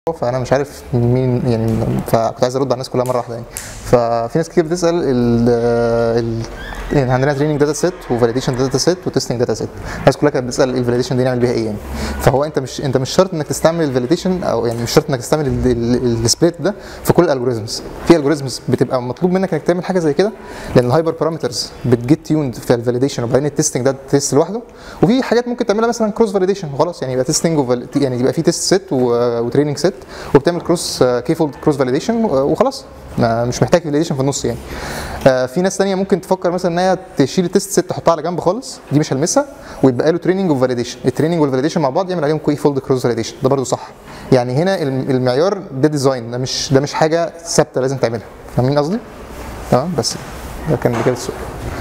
فانا مش عارف مين يعني فكنت عايز ارد على الناس كلها مره واحده يعني ففي ناس كتير بتسال ال ال يعني عندنا تريننج داتا سيت وفاليديشن داتا سيت وتستنج داتا سيت الناس كلها كانت بتسال الفاليديشن دي نعمل بيها ايه يعني فهو انت مش انت مش شرط انك تستعمل الفاليديشن او يعني مش شرط انك تستعمل السبليت ده في كل الالجوريزمز في الجوريزمز بتبقى مطلوب منك انك تعمل حاجه زي كده لان الهايبر بارامترز بتجيت تيوند في الفاليديشن وبعدين التستنج ده تيست لوحده وفي حاجات ممكن تعملها مثلا كروس فاليديشن خلاص يعني يبقى تيستنج يعني يبقى في تيست سيت وتريننج سيت وبتعمل كروس كيفولد كروس فاليديشن وخلاص ما مش محتاج فاليديشن في النص يعني آه في ناس ثانيه ممكن تفكر مثلا ان هي تشيل التيست سيت تحطها على جنب خالص دي مش هلمسها ويبقى له تريننج وفاليديشن التريننج والفاليديشن مع بعض يعمل عليهم كوي فولد كروس فاليديشن ده برده صح يعني هنا المعيار ده ديزاين ده مش ده مش حاجه ثابته لازم تعملها فاهمين قصدي؟ تمام بس ده كان اجابه السؤال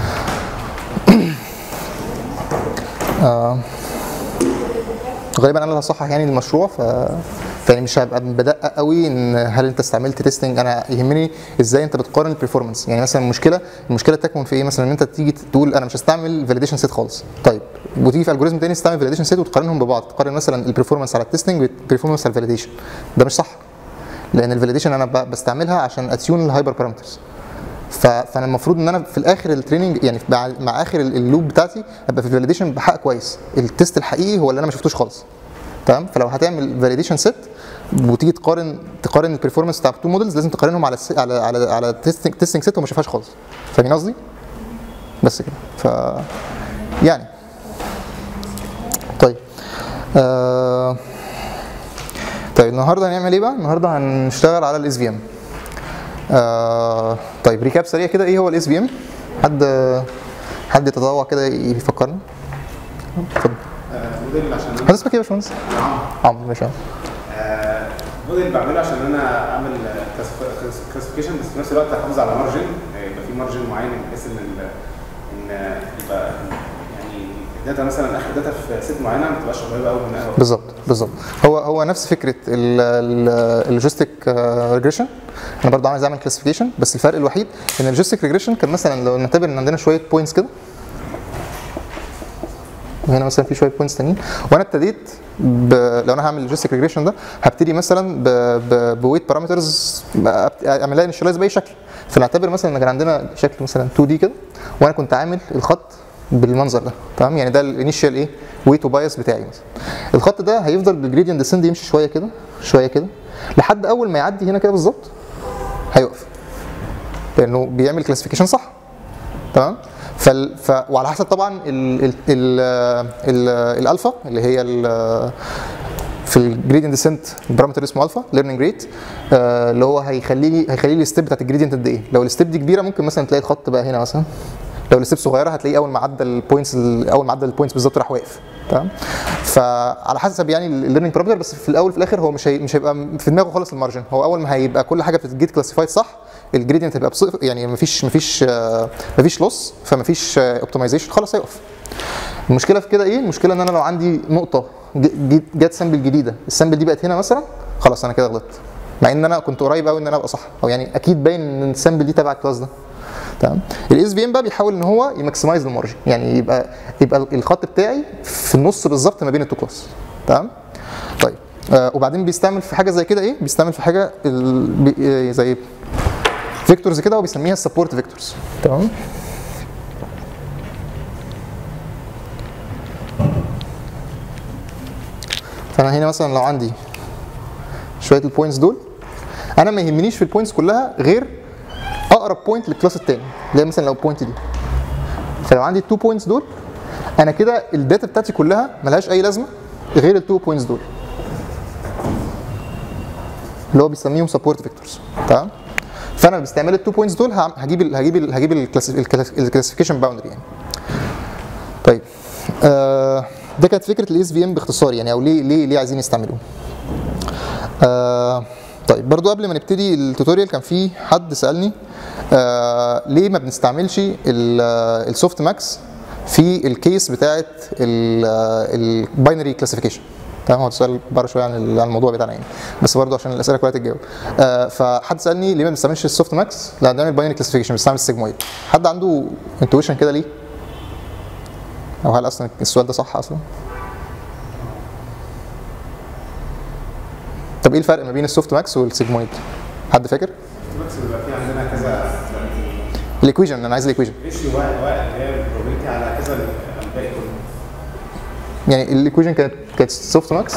آه غالبا انا اللي هصحح يعني المشروع ف فيعني مش هبقى بدقق قوي ان هل انت استعملت تيستنج انا يهمني ازاي انت بتقارن البرفورمانس يعني مثلا المشكله المشكله تكمن في ايه مثلا ان انت تيجي تقول انا مش هستعمل فاليديشن سيت خالص طيب وتيجي في الجوريزم تاني تستعمل فاليديشن سيت وتقارنهم ببعض تقارن مثلا البرفورمانس على التيستنج بالبرفورمانس على الفاليديشن ده مش صح لان الفاليديشن انا بستعملها عشان اتيون الهايبر بارامترز فانا المفروض ان انا في الاخر التريننج يعني مع اخر اللوب بتاعتي ابقى في الفاليديشن بحق كويس التيست الحقيقي هو اللي انا ما شفتوش خالص تمام فلو هتعمل فاليديشن سيت وتيجي تقارن تقارن البرفورمانس بتاع التو مودلز لازم تقارنهم على الس... على على على تيستنج تيستنج سيت وما شافهاش خالص فاهمين قصدي؟ بس كده ف يعني طيب آه... طيب النهارده هنعمل ايه بقى؟ النهارده هنشتغل على الاس في ام آه... طيب ريكاب سريع كده ايه هو الاس في ام؟ حد حد يتطوع كده يفكرنا؟ اتفضل موديل عشان هذا اسمك ايه يا باشمهندس؟ عمرو ماشي آه، موديل بعمله عشان انا اعمل كلاسيفيكيشن بس في نفس الوقت احافظ على مارجن يبقى في مارجن معين بحيث ان ال ان يبقى يعني الداتا مثلا اخر داتا في ست معينه ما تبقاش قريبه قوي من بالظبط بالظبط هو هو نفس فكره اللوجيستيك ريجريشن انا برضه عايز اعمل كلاسيفيكيشن بس الفرق الوحيد ان اللوجيستيك ريجريشن كان مثلا لو نعتبر ان عندنا شويه بوينتس كده وهنا مثلا في شويه بوينتس تانيين وانا ابتديت ب... لو انا هعمل لوجيستيك ريجريشن ده هبتدي مثلا ب... ب... بويت بارامترز اعمل لها انشلايز باي شكل فنعتبر مثلا ان كان عندنا شكل مثلا 2 دي كده وانا كنت عامل الخط بالمنظر ده تمام يعني ده الانيشال ايه ويت وبايس بتاعي مثلا الخط ده هيفضل بالجريدينت ديسند يمشي شويه كده شويه كده لحد اول ما يعدي هنا كده بالظبط هيقف لانه بيعمل كلاسيفيكيشن صح تمام فال... ف... وعلى حسب طبعا ال... ال... ال... ال... الالفا اللي هي ال... في الجريدينت ديسنت بارامتر اسمه الفا ليرنينج ريت اللي هو هيخلي لي هيخلي لي الستيب بتاعت الجريدينت قد ايه لو الستيب دي كبيره ممكن مثلا تلاقي الخط بقى هنا مثلا لو الستيب صغيره هتلاقيه اول ما عدى البوينتس اول ما عدى البوينتس بالظبط راح واقف تمام فعلى حسب يعني الليرنينج بارامتر بس في الاول في الاخر هو مش هي مش هيبقى في دماغه خالص المارجن هو اول ما هيبقى كل حاجه بتجيت كلاسيفايد صح الجريدينت هيبقى بصفر يعني مفيش مفيش مفيش لوس فمفيش اوبتمايزيشن خلاص هيقف المشكله في كده ايه المشكله ان انا لو عندي نقطه جت سامبل جديده السامبل دي بقت هنا مثلا خلاص انا كده غلطت مع ان انا كنت قريب قوي ان انا ابقى صح او يعني اكيد باين ان السامبل دي تبع الكلاس ده تمام الاس في ام بقى بيحاول ان هو يماكسمايز المارجن يعني يبقى يبقى الخط بتاعي في النص بالظبط ما بين التو كلاس تمام طيب آه وبعدين بيستعمل في حاجه زي كده ايه بيستعمل في حاجه زي فيكتورز كده وبيسميها السبورت فيكتورز تمام فانا هنا مثلا لو عندي شويه البوينتس دول انا ما يهمنيش في البوينتس كلها غير اقرب بوينت للكلاس الثاني اللي هي مثلا لو البوينت دي فلو عندي التو بوينتس دول انا كده الداتا بتاعتي كلها ملهاش اي لازمه غير التو بوينتس دول اللي هو بيسميهم سبورت فيكتورز تمام فانا باستعمال التو بوينتس دول هجيب ال هجيب ال هجيب الكلاسيفيكيشن باوندري يعني طيب آه ده كانت فكره الاس في ام باختصار يعني او ليه ليه ليه عايزين يستعملوه آه طيب برضو قبل ما نبتدي التوتوريال كان في حد سالني آه ليه ما بنستعملش السوفت ماكس في الكيس بتاعه الباينري كلاسيفيكيشن تمام هو سؤال بره شويه عن الموضوع بتاعنا يعني بس برضه عشان الاسئله كلها تتجاوب آه فحد سالني ليه ما بنستعملش السوفت ماكس لا بنعمل باينري كلاسيفيكيشن بنستعمل السيجمويد حد عنده انتويشن كده ليه او هل اصلا السؤال ده صح اصلا طب ايه الفرق ما بين السوفت ماكس والسيجمويد حد فاكر بس بيبقى في عندنا كذا الايكويجن انا عايز الايكويجن ريشيو واحد واحد اللي هي البروبابيلتي على كذا الباقي كله يعني الايكويجن كانت كانت سوفت ماكس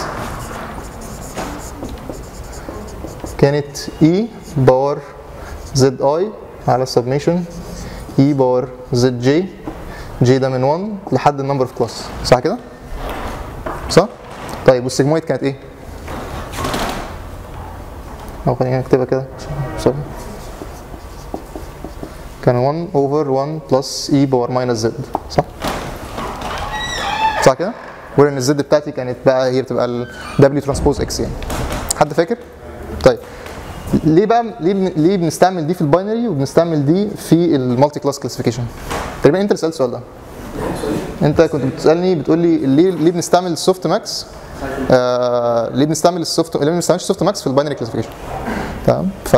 كانت اي باور زد اي على سبميشن اي باور زد جي جي ده من 1 لحد النمبر اوف كلاس صح كده؟ صح؟ طيب والسيجمويد كانت ايه؟ او خلينا نكتبها كده سوري كان 1 اوفر 1 بلس اي باور ماينس زد صح؟ صح كده؟ وان الزد بتاعتي كانت بقى هي بتبقى ال W ترانسبوز اكس يعني حد فاكر؟ طيب ليه بقى ليه بن... ليه بنستعمل دي في الباينري وبنستعمل دي في المالتي كلاس كلاسيفيكيشن؟ تقريبا انت اللي سالت السؤال ده انت كنت بتسالني بتقول لي ليه ليه بنستعمل السوفت ماكس آه ليه بنستعمل السوفت ليه ما بنستعملش السوفت ماكس في الباينري كلاسيفيكيشن تمام ف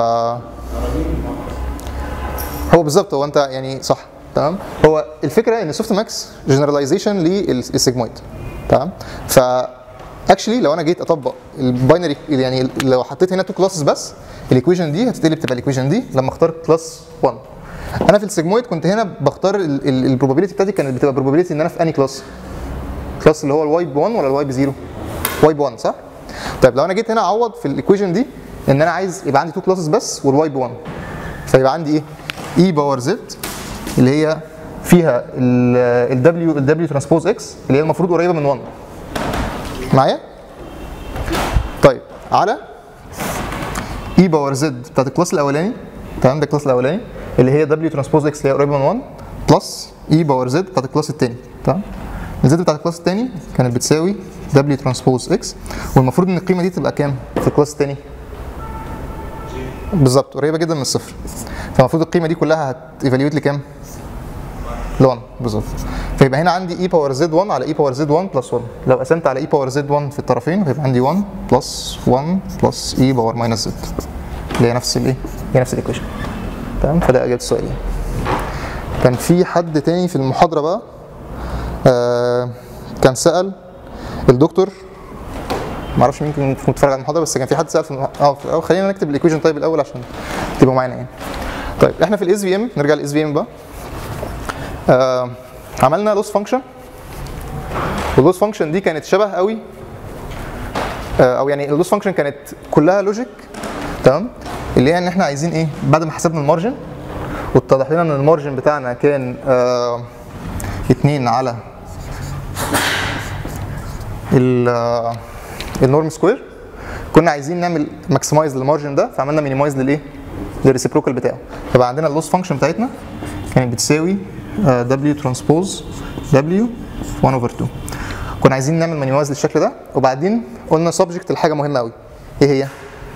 هو بالظبط هو انت يعني صح تمام هو الفكره ان السوفت ماكس جنراليزيشن للسيجمويد تمام ف اكشلي لو انا جيت اطبق الباينري يعني لو حطيت هنا تو كلاسز بس الايكويشن دي هتتقلب تبقى الايكويشن دي لما اختار كلاس 1 انا في السيجمويد كنت هنا بختار البروبابيلتي بتاعتي كانت بتبقى بروبابيلتي ان انا في اني كلاس كلاس اللي هو الواي ب 1 ولا الواي ب 0 واي ب 1 صح طيب لو انا جيت هنا اعوض في الايكويشن دي ان انا عايز يبقى عندي تو كلاسز بس والواي ب 1 فيبقى عندي ايه اي باور زد اللي هي فيها الدبليو الدبليو ترانسبوز اكس اللي هي المفروض قريبه من 1 معايا طيب على اي باور زد بتاعت الكلاس الاولاني تمام ده الكلاس الاولاني اللي هي دبليو ترانسبوز اكس اللي هي قريبه من 1 بلس اي باور زد بتاعت الكلاس الثاني تمام الزد بتاعت الكلاس الثاني كانت بتساوي دبليو ترانسبوز اكس والمفروض ان القيمه دي تبقى كام في الكلاس الثاني بالظبط قريبه جدا من الصفر فالمفروض القيمه دي كلها هتيفاليوت لكام؟ ل 1 بالظبط فيبقى هنا عندي اي باور زد 1 على اي باور زد 1 بلس 1 لو قسمت على اي باور زد 1 في الطرفين هيبقى عندي 1 بلس 1 بلس اي باور ماينس زد اللي هي نفس الايه؟ هي نفس الايكويشن تمام فده اجابه السؤال يعني. كان في حد تاني في المحاضره بقى آه كان سال الدكتور معرفش مين كان متفرج على المحاضره بس كان في حد سال في المح... اه في الأول. خلينا نكتب الايكويشن طيب الاول عشان تبقوا معانا يعني طيب احنا في الاس في ام نرجع للاس في ام بقى آه عملنا لوس فانكشن واللوس فانكشن دي كانت شبه قوي آه او يعني اللوس فانكشن كانت كلها لوجيك تمام اللي هي ان احنا عايزين ايه بعد ما حسبنا المارجن واتضح لنا ان المارجن بتاعنا كان آه 2 على ال آه، النورم سكوير كنا عايزين نعمل ماكسمايز للمارجن ده فعملنا مينيمايز للايه؟ للريسيبروكال بتاعه فبقى عندنا اللوس فانكشن بتاعتنا كانت بتساوي دبليو ترانسبوز دبليو 1 اوفر 2 كنا عايزين نعمل مينيمايز للشكل ده وبعدين قلنا سبجكت لحاجه مهمه قوي ايه هي؟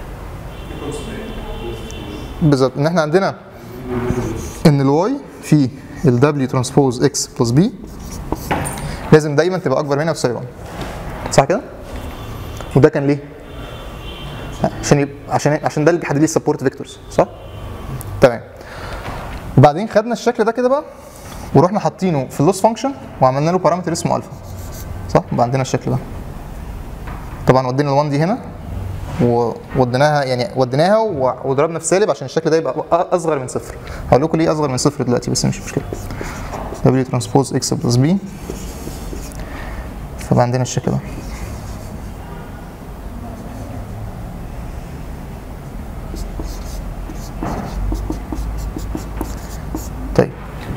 بالظبط ان احنا عندنا ان الواي في الدبليو ترانسبوز اكس بلس بي لازم دايما تبقى اكبر منها وتساوي 1 صح كده؟ وده كان ليه؟ عشان يبقى عشان عشان ده اللي بيحدد لي السبورت فيكتورز صح؟ تمام وبعدين خدنا الشكل ده كده بقى ورحنا حاطينه في اللوس فانكشن وعملنا له بارامتر اسمه الفا صح؟ بقى عندنا الشكل ده طبعا ودينا ال1 دي هنا ووديناها يعني وديناها و- وضربنا في سالب عشان الشكل ده يبقى أ- اصغر من صفر هقول لكم ليه اصغر من صفر دلوقتي بس مش مشكله دبليو ترانسبوز اكس بلس بي فبقى عندنا الشكل ده طيب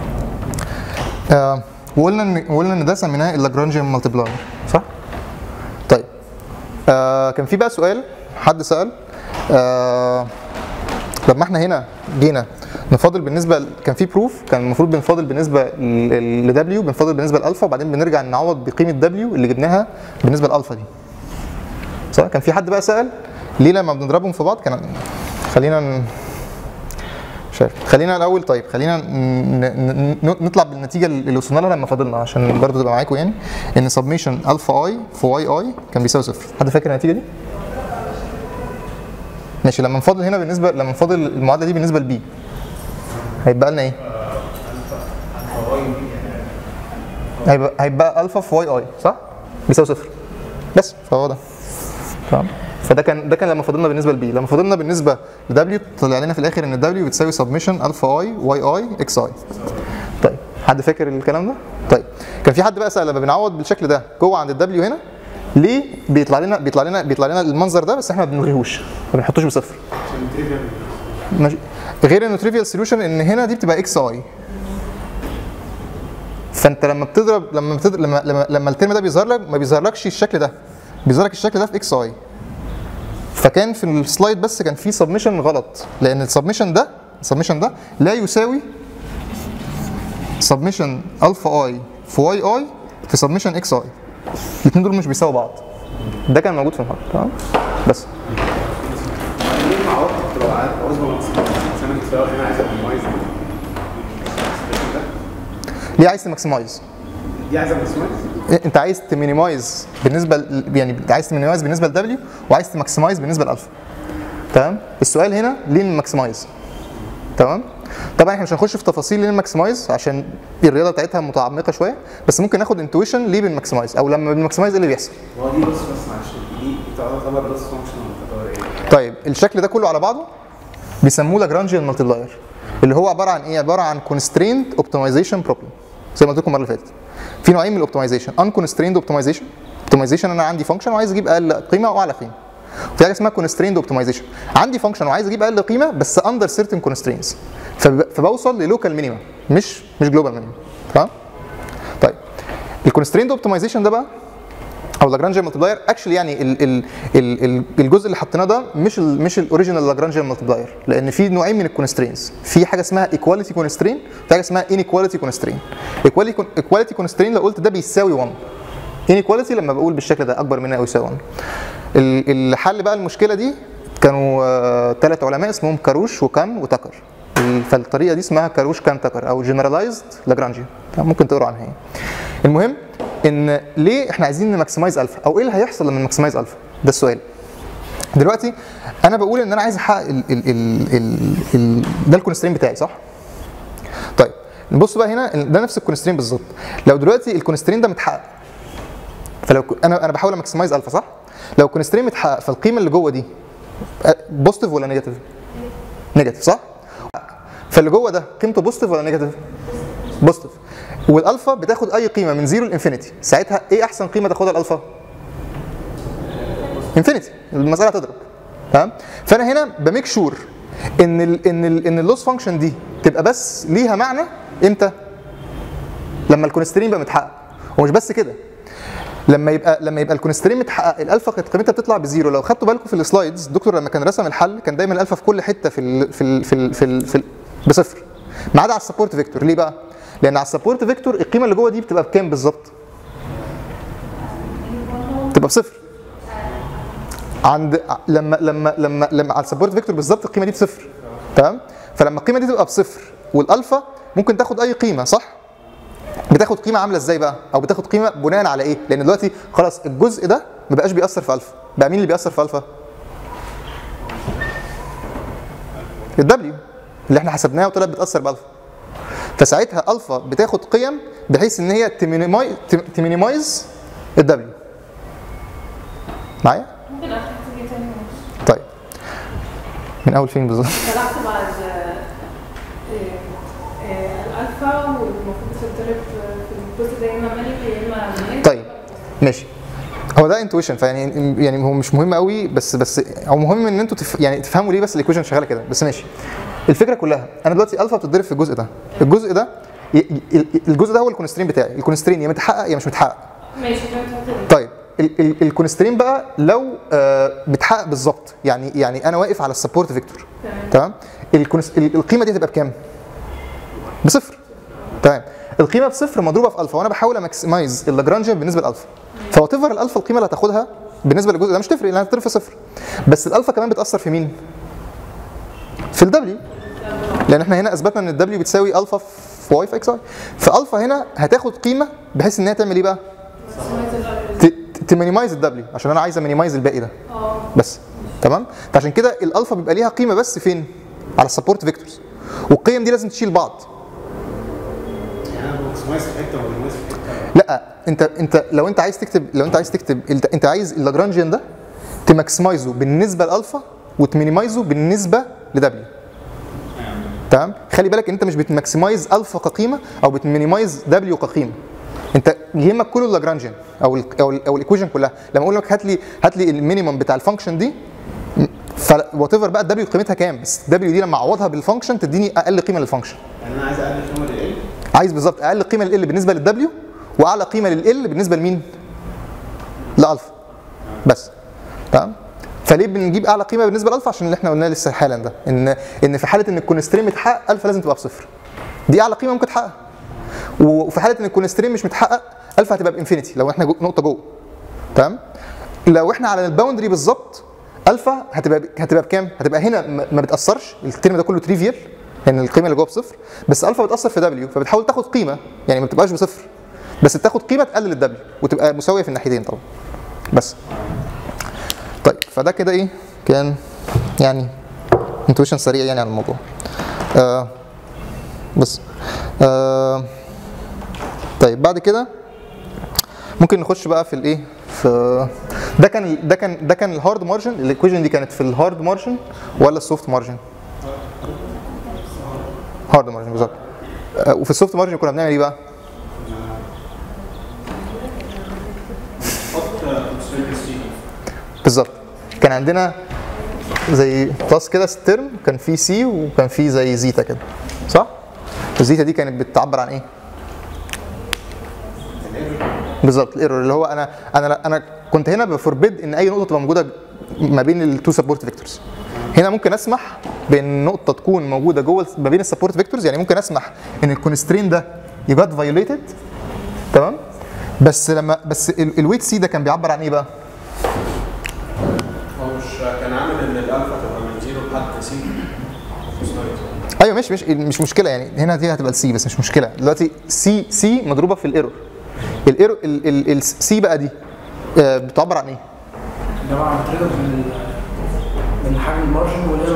آه وقلنا ان قلنا ان ده سميناه اللاجرانجيان مالتيبلاير صح؟ طيب آه كان في بقى سؤال حد سأل آه لما احنا هنا جينا نفاضل بالنسبه ل- كان في بروف كان المفروض بنفاضل بالنسبه ل دبليو بنفاضل بالنسبه لالفا وبعدين بنرجع نعوض بقيمه دبليو اللي جبناها بالنسبه لالفا دي صح كان في حد بقى سأل ليه لما بنضربهم في بعض كان خلينا ن... مش عارف خلينا الاول طيب خلينا ن- ن- ن- نطلع بالنتيجه اللي وصلنا لها لما فاضلنا عشان برضه تبقى معاكم يعني ان سبميشن الفا اي في واي اي كان بيساوي صفر حد فاكر النتيجه دي؟ ماشي لما نفاضل هنا بالنسبه لما نفاضل المعادله دي بالنسبه لبي هيبقى لنا ايه؟ هيبقى هيبقى الفا في واي اي صح؟ بيساوي صفر بس فهو ده تمام ف فده كان ده كان لما فضلنا بالنسبه لبي لما فضلنا بالنسبه لدبليو طلع لنا في الاخر ان دبليو بتساوي سبمشن الفا اي واي اي اكس اي طيب حد فاكر الكلام ده طيب كان في حد بقى سال لما بنعوض بالشكل ده جوه عند الدبليو هنا ليه بيطلع لنا بيطلع لنا بيطلع لنا المنظر ده بس احنا ما بنلغيهوش ما بنحطوش بصفر عشان تريفيال ماشي غير انه تريفيال سوليوشن ان هنا دي بتبقى اكس اي فانت لما بتضرب لما بتضرب لما لما, لما الترم ده بيظهر لك ما بيظهرلكش الشكل ده بيظهر لك الشكل ده في اكس اي فكان في السلايد بس كان في سبمشن غلط لان السبمشن ده السبمشن ده لا يساوي سبمشن الفا اي في واي اي في سبمشن اكس اي الاثنين دول مش بيساووا بعض ده كان موجود في المحاضره تمام بس ليه مع وقت بتبقى عايز عاوز عشان انا في الاول هنا عايز ابقى ليه عايز تماكسمايز دي عايز ابقى انت عايز تمينيمايز بالنسبه ل- يعني انت عايز تمينيمايز بالنسبه لدبليو وعايز تماكسمايز بالنسبه لالفا تمام السؤال هنا ليه الماكسمايز تمام طبعا احنا مش هنخش في تفاصيل ليه الماكسمايز عشان الرياضه بتاعتها متعمقه شويه بس ممكن ناخد انتويشن ليه بنماكسمايز او لما بنماكسمايز ايه اللي بيحصل هو دي بص بس معلش دي تعتبر لوس فانكشن ولا تعتبر ايه؟ طيب الشكل ده كله على بعضه بيسموه لاجرانجيان مالتيبلاير اللي هو عباره عن ايه عباره عن كونستريند اوبتمايزيشن بروبلم زي ما قلت لكم المره اللي فاتت في نوعين من الاوبتمايزيشن ان كونستريند اوبتمايزيشن اوبتمايزيشن انا عندي فانكشن وعايز اجيب اقل قيمه واعلى قيمه وفي حاجه اسمها كونستريند اوبتمايزيشن عندي فانكشن وعايز اجيب اقل قيمه بس اندر سيرتن كونسترينز فبوصل للوكال مينيمم مش مش جلوبال مينيمم تمام طيب الكونستريند اوبتمايزيشن ده بقى او لاجرانجيان مالتيبلاير اكشلي يعني ال ال ال ال الجزء اللي حطيناه ده مش ال مش الاوريجينال لاجرانجيان مالتيبلاير لان في نوعين من الكونسترينز في حاجه اسمها ايكواليتي كونسترين في حاجه اسمها انيكواليتي كونسترين ايكواليتي كونسترين لو قلت ده بيساوي 1 انيكواليتي لما بقول بالشكل ده اكبر من او يساوي 1 ال- الحل بقى المشكله دي كانوا ثلاث علماء اسمهم كاروش وكان وتكر ال- فالطريقه دي اسمها كاروش كان تكر او جنرالايزد لاجرانجي ممكن تقرا عنها يعني المهم ان ليه احنا عايزين نماكسمايز الفا او ايه اللي هيحصل لما نماكسمايز الفا ده السؤال دلوقتي انا بقول ان انا عايز احقق ال ال ال ال ال ده الكونسترين بتاعي صح طيب نبص بقى هنا ده نفس الكونسترين بالظبط لو دلوقتي الكونسترين ده متحقق فلو ك- انا انا بحاول اماكسمايز الفا صح لو الكونسترين متحقق فالقيمه اللي جوه دي بوزيتيف ولا نيجاتيف نيجاتيف صح فاللي جوه ده قيمته بوزيتيف ولا نيجاتيف بوزيتيف والالفا بتاخد اي قيمه من زيرو لانفينيتي ساعتها ايه احسن قيمه تاخدها الالفا انفينيتي المساله هتضرب تمام فانا هنا بميك شور ان ال ان ال ان اللوس فانكشن دي تبقى بس ليها معنى امتى لما الكونسترين يبقى متحقق ومش بس كده لما يبقى لما يبقى الكونسترين متحقق الالفا كانت قيمتها بتطلع بزيرو لو خدتوا بالكم في السلايدز الدكتور لما كان رسم الحل كان دايما الالفا في كل حته في ال في ال في ال في, ال في ال بصفر ما عدا على السبورت فيكتور ليه بقى؟ لان على السبورت فيكتور القيمه اللي جوه دي بتبقى بكام بالظبط؟ تبقى بصفر عند لما لما لما لما على السبورت فيكتور بالظبط القيمه دي بصفر تمام فلما القيمه دي تبقى بصفر والالفا ممكن تاخد اي قيمه صح بتاخد قيمه عامله ازاي بقى او بتاخد قيمه بناء على ايه لان دلوقتي خلاص الجزء ده ما بقاش بيأثر في الفا بقى مين اللي بيأثر في الفا الدبليو اللي احنا حسبناها وطلعت بتأثر بالفا فساعتها الفا بتاخد قيم بحيث ان هي تمينيماي- تمينيمايز الدبليو معايا ممكن اخد تيجي تاني معلش. طيب من اول فين بالظبط طلعت بعد آه، آه، الالفا والمفروض تتضرب في الجزء ده يا اما ملك يا اما ملك طيب ماشي هو ده انتويشن فيعني يعني هو مش مهم قوي بس بس هو مهم ان انتوا تف يعني تفهموا ليه بس الايكويشن شغاله كده بس ماشي الفكره كلها انا دلوقتي الفا بتتضرب في الجزء ده الجزء ده ي- ي- الجزء ده هو الكونسترين بتاعي الكونسترين يا متحقق يا مش متحقق ماشي فهمت الحتة دي. طيب ال- ال- الكونسترين بقى لو آه، بتحقق بالظبط يعني يعني انا واقف على السبورت فيكتور تمام تمام الكونس- ال- القيمه دي هتبقى بكام؟ بصفر تمام القيمه بصفر مضروبه في الفا وانا بحاول اماكسمايز اللاجرانجيان بالنسبه للالفا فوات ايفر الالفا القيمه اللي هتاخدها بالنسبه للجزء ده مش تفرق لانها هتضرب في صفر بس الالفا كمان بتاثر في مين؟ في الدبليو لان احنا هنا اثبتنا ان الدبليو بتساوي الفا في واي في اكس اي فالفا هنا هتاخد قيمه بحيث ان هي تعمل ايه بقى؟ تمينيمايز الدبليو عشان انا عايز امينيمايز الباقي ده اه بس تمام فعشان كده الالفا بيبقى ليها قيمه بس فين على السبورت فيكتورز والقيم دي لازم تشيل بعض يعني انا بماكسمايز في حته وبماكسمايز في حته لا انت انت لو انت عايز تكتب لو انت عايز تكتب انت, انت عايز اللاجرانجيان ده تماكسمايزه بالنسبه لالفا وتمينيمايزه بالنسبه لدبليو تمام خلي بالك انت مش بتماكسمايز الفا كقيمه او بتمينيمايز دبليو كقيمه انت يهمك كله اللاجرانجيان او ال او ال او الايكويشن كلها لما اقول لك هات لي هات لي المينيمم بتاع الفانكشن دي فوات ايفر بقى الدبليو قيمتها كام بس الدبليو دي لما اعوضها بالفانكشن تديني اقل قيمه للفانكشن يعني انا عايز اقلل قيمه لل عايز بالظبط اقل قيمه لل بالنسبه للدبليو واعلى قيمه لل بالنسبه لمين؟ لالفا بس تمام فليه بنجيب اعلى قيمه بالنسبه لالفا عشان اللي احنا قلناه لسه حالا ده ان ان في حاله ان الكونستريم متحقق الفا لازم تبقى بصفر دي اعلى قيمه ممكن تحقق وفي حاله ان الكونستريم مش متحقق الفا هتبقى بانفينيتي لو احنا جو نقطه جوه تمام لو احنا على الباوندري بالظبط الفا هتبقى هتبقى بكام؟ هتبقى هنا ما ما بتاثرش الترم ده كله تريفيال لان القيمه اللي جوه بصفر بس الفا بتاثر في دبليو فبتحاول تاخد قيمه يعني ما بتبقاش بصفر بس تاخد قيمه تقلل الدبليو وتبقى مساويه في الناحيتين طبعا بس طيب فده كده ايه كان يعني انتويشن سريع يعني عن الموضوع آه بس آه طيب بعد كده ممكن نخش بقى في الايه في ده كان ده كان ده كان الهارد مارجن الايكويشن دي كانت في الهارد مارجن ولا السوفت مارجن هارد مارجن بالظبط آه، وفي السوفت مارجن كنا بنعمل ايه بقى بالظبط كان عندنا زي كلاس كده ستيرم كان فيه سي وكان فيه زي زيتا كده صح الزيتا دي كانت بتعبر عن ايه بالظبط الايرور اللي هو انا انا انا كنت هنا بفوربيد ان اي نقطه تبقى موجوده ما بين التو سبورت فيكتورز هنا ممكن اسمح بان نقطه تكون موجوده جوه ما بين السبورت فيكتورز يعني ممكن اسمح ان الكونسترين ده يبقى فايوليتد تمام بس لما بس الويت سي ده كان بيعبر عن ايه بقى؟ هو مش كان عامل ان الالفا تبقى من زيرو لحد سي ايوه مش مش مش مشكله يعني هنا دي هتبقى السي بس مش مشكله دلوقتي سي سي مضروبه في الايرور الايرور السي بقى دي آه، بتعبر عن ايه؟ جماعة بتريد من من حجم المارجن والايرور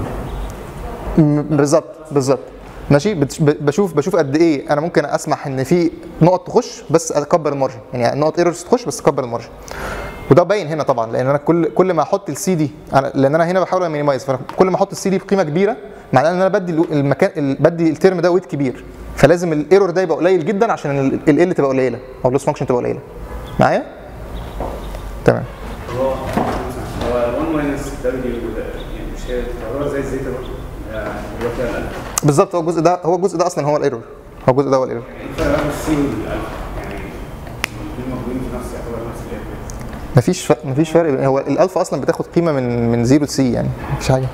م- بالظبط بالظبط ماشي بت- ب- بشوف بشوف قد ايه انا ممكن اسمح ان في نقط تخش بس اكبر المارجن يعني نقط ايرورز تخش بس اكبر المارجن وده باين هنا طبعا لان انا كل كل ما احط السي دي أنا لان انا هنا بحاول امينيمايز فكل ما احط السي دي بقيمه كبيره معناه ان انا بدي الو- المكان ال- بدي الترم ده ويت كبير فلازم الايرور ده يبقى قليل جدا عشان ال تبقى قليله او اللوس فانكشن تبقى قليله معايا تمام هو هو 1 ماينس دبليو يعني مش هي تعتبر زي الزيتا برضه يعني هو فيها الالف بالظبط هو الجزء ده هو الجزء ده اصلا هو الايرور هو الجزء ده هو الايرور يعني الفرق بين السي والالف يعني الاثنين موجودين في نفس يعتبر نفس الايرور مفيش ف... مفيش فرق هو الالفا اصلا بتاخد قيمه من من 0 لسي يعني مفيش حاجه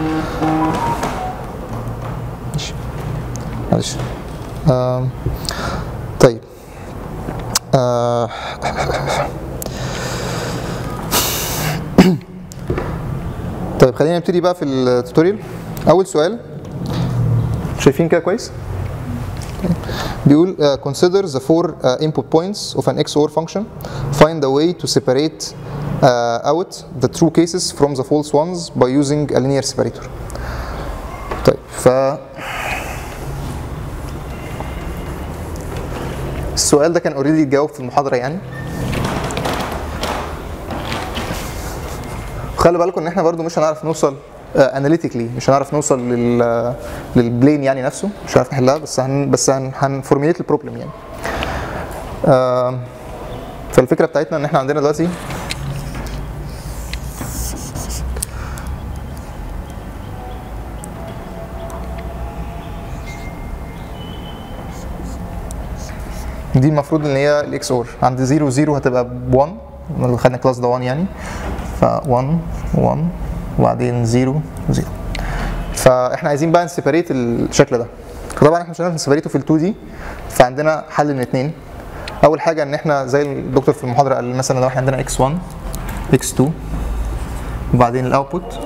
ماشي معلش آم، طيب آه، طيب خلينا نبتدي بقى في التوتوريال اول سؤال شايفين كده كويس بيقول uh, consider the four uh, input points of an XOR function find a way to separate uh, out the true cases from the false ones by using a linear separator طيب ف السؤال ده كان اوريدي اتجاوب في المحاضره يعني خلي بالكم ان احنا برضو مش هنعرف نوصل اناليتيكلي مش هنعرف نوصل لل للبلين يعني نفسه مش هنعرف نحلها بس هن بس هن هنفورميليت البروبلم يعني آم، فالفكره بتاعتنا ان احنا عندنا دلوقتي دي المفروض ان هي الاكس اور عند 0 0 هتبقى ب 1 اللي خدنا كلاس ده 1 يعني ف 1 1 وبعدين 0 0 فاحنا عايزين بقى نسيبريت الشكل ده فطبعا احنا مش هنعرف نسيبريته في ال 2 دي فعندنا حل من اتنين اول حاجه ان احنا زي الدكتور في المحاضره قال مثلا لو احنا عندنا x1 x2 وبعدين الاوتبوت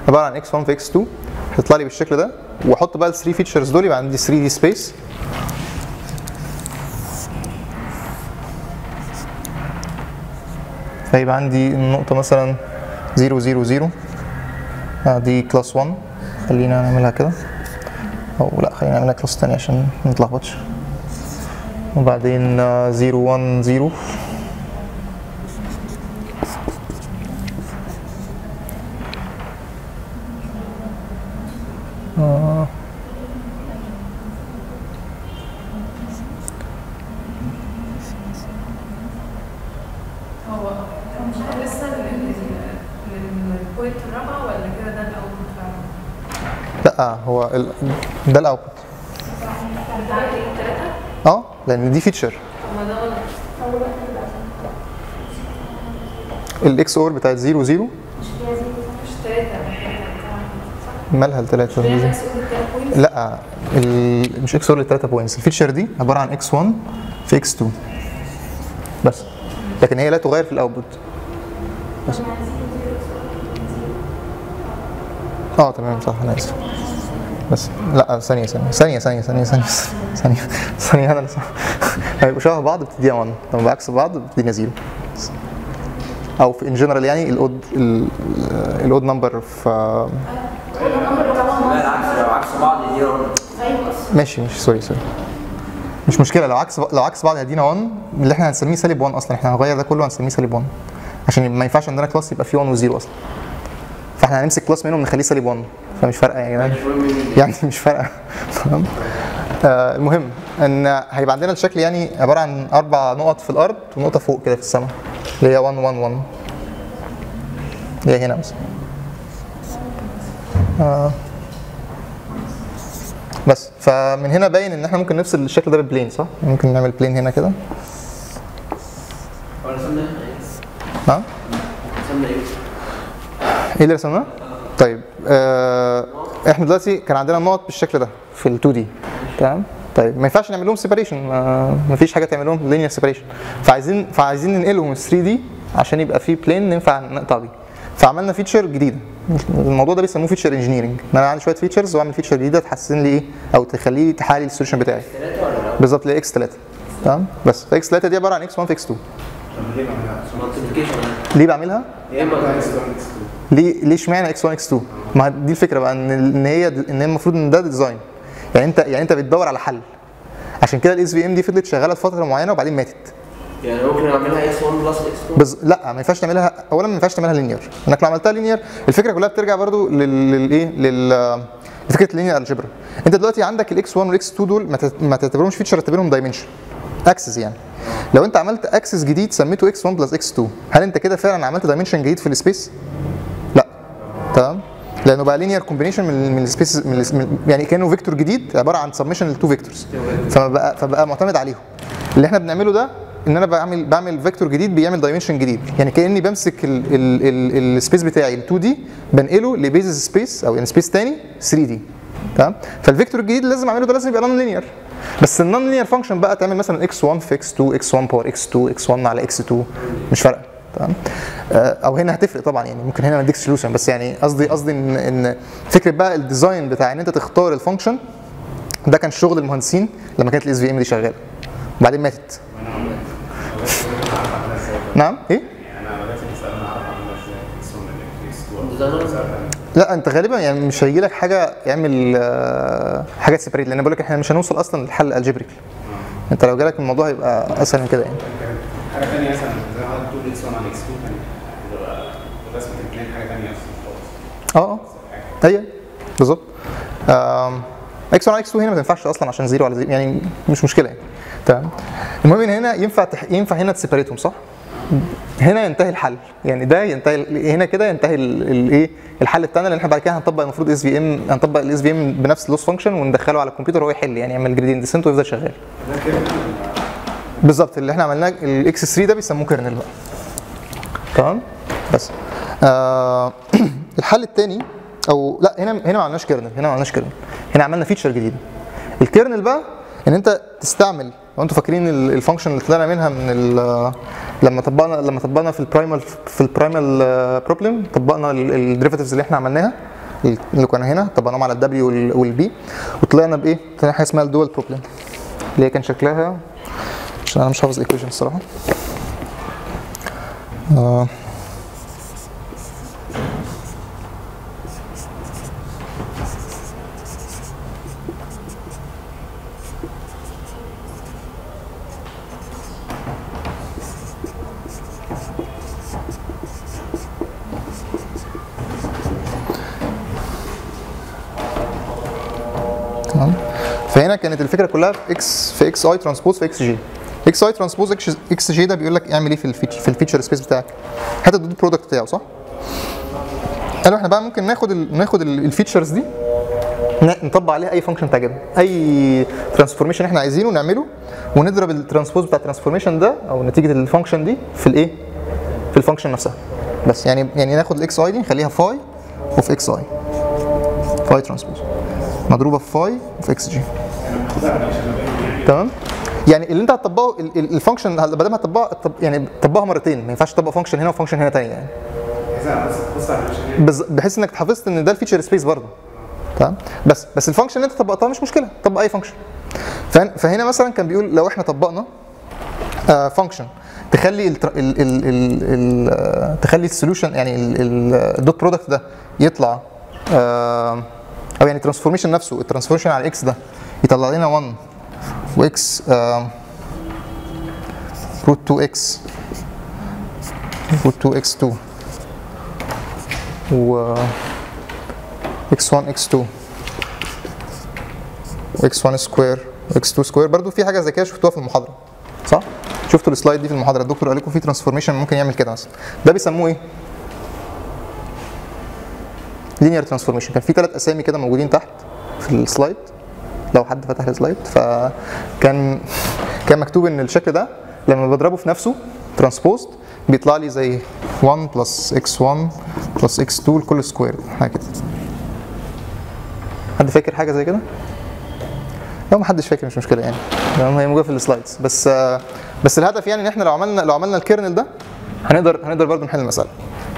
عباره عن x1 في x2 هتطلع لي بالشكل ده واحط بقى ال 3 فيتشرز دول يبقى عندي 3 دي سبيس فيبقى عندي النقطة مثلا 0 0 0 آه دي كلاس 1 خلينا نعملها كده او لا خلينا نعملها كلاس تانية عشان ما نتلخبطش وبعدين آه، 0 1 0 آه. هو هو مش عارف لسه لل- لل- للبوينت الرابعة ولا كده ده الأول فعلا؟ لا هو ال... ده الاوتبوت ده ايه تلاتة؟ اه لان دي فيتشر طب ما ده غلط الاكس اور بتاعت 0 0 مش تلاتة مالها الثلاثة هي نفس قول التلات بوينتس لا ال... مش اكس اور للثلاثة بوينتس الفيتشر دي عبارة عن اكس 1 في اكس 2 بس لكن هي لا تغير في الاوتبوت بس اه تمام صح انا اسف بس لا ثانية ثانية ثانية ثانية ثانية ثانية ثانية ثانية انا اللي صح هيبقوا شبه بعض بتديها 1 لما بعكس بعض بتدينا 0 او في ان جنرال يعني الاود الاود نمبر في لا العكس لو عكس بعض دي ماشي ماشي سوري سوري مش مشكله لو عكس لو عكس بعض هيدينا 1 اللي احنا هنسميه سالب 1 اصلا احنا هنغير ده كله هنسميه سالب 1 عشان ما ينفعش عندنا كلاس يبقى فيه 1 و0 اصلا فاحنا هنمسك كلاس منهم نخليه سالب 1 فمش فارقه يا جدعان يعني مش فارقه تمام آه المهم ان هيبقى عندنا الشكل يعني عباره عن اربع نقط في الارض ونقطه فوق كده في السماء اللي هي 1 1 1 اللي هي هنا مثلا آه بس فمن هنا باين ان احنا ممكن نفصل الشكل ده ببلين صح؟ ممكن نعمل بلين هنا كده هو رسمنا ايه؟ ها؟ رسمنا ايه؟ ايه اللي رسمناه؟ طيب آه احنا دلوقتي كان عندنا النقط بالشكل ده في ال 2 دي تمام؟ طيب ما ينفعش نعمل لهم سيبريشن ما فيش حاجه تعمل لهم لينير سيبريشن فعايزين فعايزين ننقلهم 3 دي عشان يبقى في بلين ننفع نقطع بيه فعملنا فيتشر جديده الموضوع ده بيسموه فيتشر انجينيرنج ان انا عندي شويه فيتشرز واعمل فيتشر جديده تحسن لي ايه او تخليه تحالي السوليوشن بتاعي ثلاثة ولا لا؟ بالظبط اللي اكس 3 تمام بس اكس 3 دي عباره عن اكس 1 في اكس 2 طب ليه ما عملناش؟ مالتيبيكيشن ليه بعملها؟ يا اما اكس 1 اكس 2 ليه ليه اشمعنى اكس 1 اكس 2 ما دي الفكره بقى ان ان هي ان هي المفروض ان ده ديزاين يعني انت يعني انت بتدور على حل عشان كده الاس في ام دي فضلت شغاله لفتره معينه وبعدين ماتت يعني ممكن نعملها اكس 1 بلس اكس 2 بز... لا ما ينفعش تعملها اولا ما ينفعش تعملها لينير انك لو عملتها لينير الفكره كلها بترجع برضو لل- للايه لل فكره اللينير الجبرا انت دلوقتي عندك الاكس 1 والاكس 2 دول ما تت- ما تعتبرهمش فيتشر تعتبرهم دايمنشن اكسس يعني لو انت عملت اكسس جديد سميته اكس 1 بلس اكس 2 هل انت كده فعلا عملت دايمنشن جديد في السبيس؟ لا تمام لانه بقى لينير كومبينيشن من من السبيس من ال- من يعني كانه فيكتور جديد عباره عن سبمشن لتو فيكتورز فبقى فبقى معتمد عليهم اللي احنا بنعمله ده ان انا بعمل بعمل فيكتور جديد بيعمل دايمنشن جديد يعني كاني بمسك السبيس بتاعي ال 2 دي بنقله لبيزس سبيس او يعني سبيس تاني 3 دي تمام فالفيكتور الجديد اللي لازم اعمله ده لازم يبقى نون لينير بس النون لينير فانكشن بقى تعمل مثلا اكس 1 في اكس 2 اكس 1 باور اكس 2 اكس 1 على اكس 2 مش فارقه تمام آه، او هنا هتفرق طبعا يعني ممكن هنا ما اديكش سوليوشن بس يعني قصدي قصدي ان ان فكره بقى الديزاين بتاع ان انت تختار الفانكشن ده كان شغل المهندسين لما كانت الاس في ام دي شغاله وبعدين ماتت نعم ايه انا بدات اسال انا اعرف اعملها ازاي اكس 1 اكس 2 ديزاينر لا انت غالبا يعني مش هيجي لك حاجه يعمل آه، حاجات سيبريت لان بقول لك احنا مش هنوصل اصلا للحل الجبريك انت لو جالك الموضوع هيبقى اسهل من كده يعني حاجه ثانيه مثلا زي ما حضرتك بتقول اكس 1 على اكس 2 كان بتبقى رسمه الاثنين حاجه ثانيه اصلا خالص اه اه هي بالظبط آم، اكس 1 على اكس 2 هنا ما تنفعش اصلا عشان زيرو على زيرو يعني مش مشكله يعني تمام المهم ان هنا ينفع تح... ينفع هنا تسيبريتهم صح؟ هنا ينتهي الحل يعني ده ينتهي ال- هنا كده ينتهي الايه الحل بتاعنا لان احنا بعد كده هنطبق المفروض اس في ام هنطبق الاس في ام بنفس اللوس فانكشن وندخله على الكمبيوتر وهو يحل يعني يعمل جريدينت ديسنت ويفضل شغال بالظبط اللي احنا عملناه الاكس 3 ده بيسموه كيرنل بقى تمام بس آه الحل الثاني او لا هنا هنا ما عملناش كيرنل هنا ما عملناش كيرنل هنا عملنا فيتشر جديده الكيرنل بقى ان انت تستعمل لو انتوا فاكرين ال- الفانكشن اللي طلعنا منها من ال- لما طبقنا لما طبقنا في البرايمال في البرايمال بروبلم طبقنا الديريفاتيفز اللي احنا عملناها اللي كنا هنا طبقناهم على الدبليو والبي وطلعنا بايه؟ طلعنا حاجه اسمها الدول بروبلم اللي هي كان شكلها عشان انا مش حافظ الايكويشن الصراحه آه. تمام فهنا كانت الفكره كلها في اكس في اكس اي ترانسبوز في اكس جي اكس اي ترانسبوز اكس جي ده بيقول لك اعمل ايه في الفيتشر في الفيتشر سبيس بتاعك هات الدوت برودكت بتاعه صح قالوا احنا بقى ممكن ناخد ال ناخد ال- الفيتشرز دي ن- نطبق عليها اي فانكشن تعجبنا اي ترانسفورميشن احنا عايزينه نعمله ونضرب الترانسبوز بتاع الترانسفورميشن ده او نتيجه الفانكشن دي في الايه في الفانكشن نفسها بس يعني يعني ناخد الاكس اي دي نخليها فاي وفي اكس اي فاي ترانسبوز مضروبه في فاي وفي اكس جي تمام يعني اللي انت هتطبقه ال- ال- الفانكشن بدل ما هتطبقها طب- يعني تطبقها مرتين ما ينفعش تطبق فانكشن هنا وفانكشن هنا تاني يعني بس بص على الريليشن بز- بحيث انك حافظت ان ده الفيتشر سبيس برضه تمام بس بس الفانكشن اللي انت طبقتها مش مشكله طبق اي فانكشن فهن- فهنا مثلا كان بيقول لو احنا طبقنا فانكشن تخلي ال ال ال ال ال تخلي السوليوشن يعني الدوت برودكت ده يطلع آه، او يعني ترانسفورميشن نفسه الترانسفورميشن على اكس ده يطلع لنا 1 واكس روت 2 اكس روت 2 اكس 2 و x1 x2 x1 سكوير x2 سكوير برضو في حاجه زي كده شفتوها في المحاضره صح شفتوا السلايد دي في المحاضره الدكتور قال لكم في ترانسفورميشن ممكن يعمل كده مثلا ده بيسموه ايه لينير ترانسفورميشن كان في ثلاث اسامي كده موجودين تحت في السلايد لو حد فتح السلايد فكان كان مكتوب ان الشكل ده لما بضربه في نفسه ترانسبوزد بيطلع لي زي 1 بلس x1 بلس x2 لكل سكوير حاجه كده حد فاكر حاجه زي كده؟ لو ما حدش فاكر مش مشكله يعني لان هي موجوده في السلايدز بس آه، بس الهدف يعني ان احنا لو عملنا لو عملنا الكيرنل ده هنقدر هنقدر برضه نحل المساله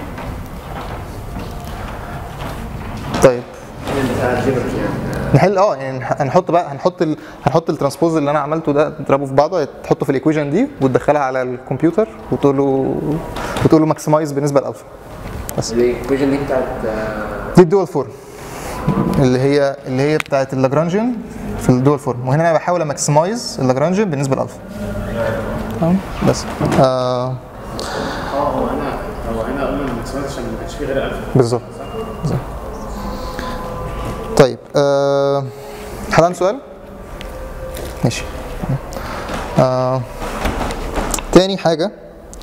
طيب بتاع الجبر يعني نحل اه يعني هنح- هنحط بقى هنحط ال... هنحط الترانسبوز اللي انا عملته ده تضربه في بعضه تحطه في الايكويشن دي وتدخلها على الكمبيوتر وتقول له وتقول له ماكسمايز بالنسبه للالفا الايكويشن دي بتاعت آه، دي الدول فورم اللي هي اللي هي بتاعت اللاجرانجيان في الدول فورم وهنا انا بحاول اماكسمايز اللاجرانجيان بالنسبه للالفا تمام بس آه اه هو هنا هو هنا قلنا الماكسيمايز عشان ما كانش فيه غير الفا بالظبط بالظبط. طيب آه حد عنده سؤال؟ ماشي آه تاني حاجة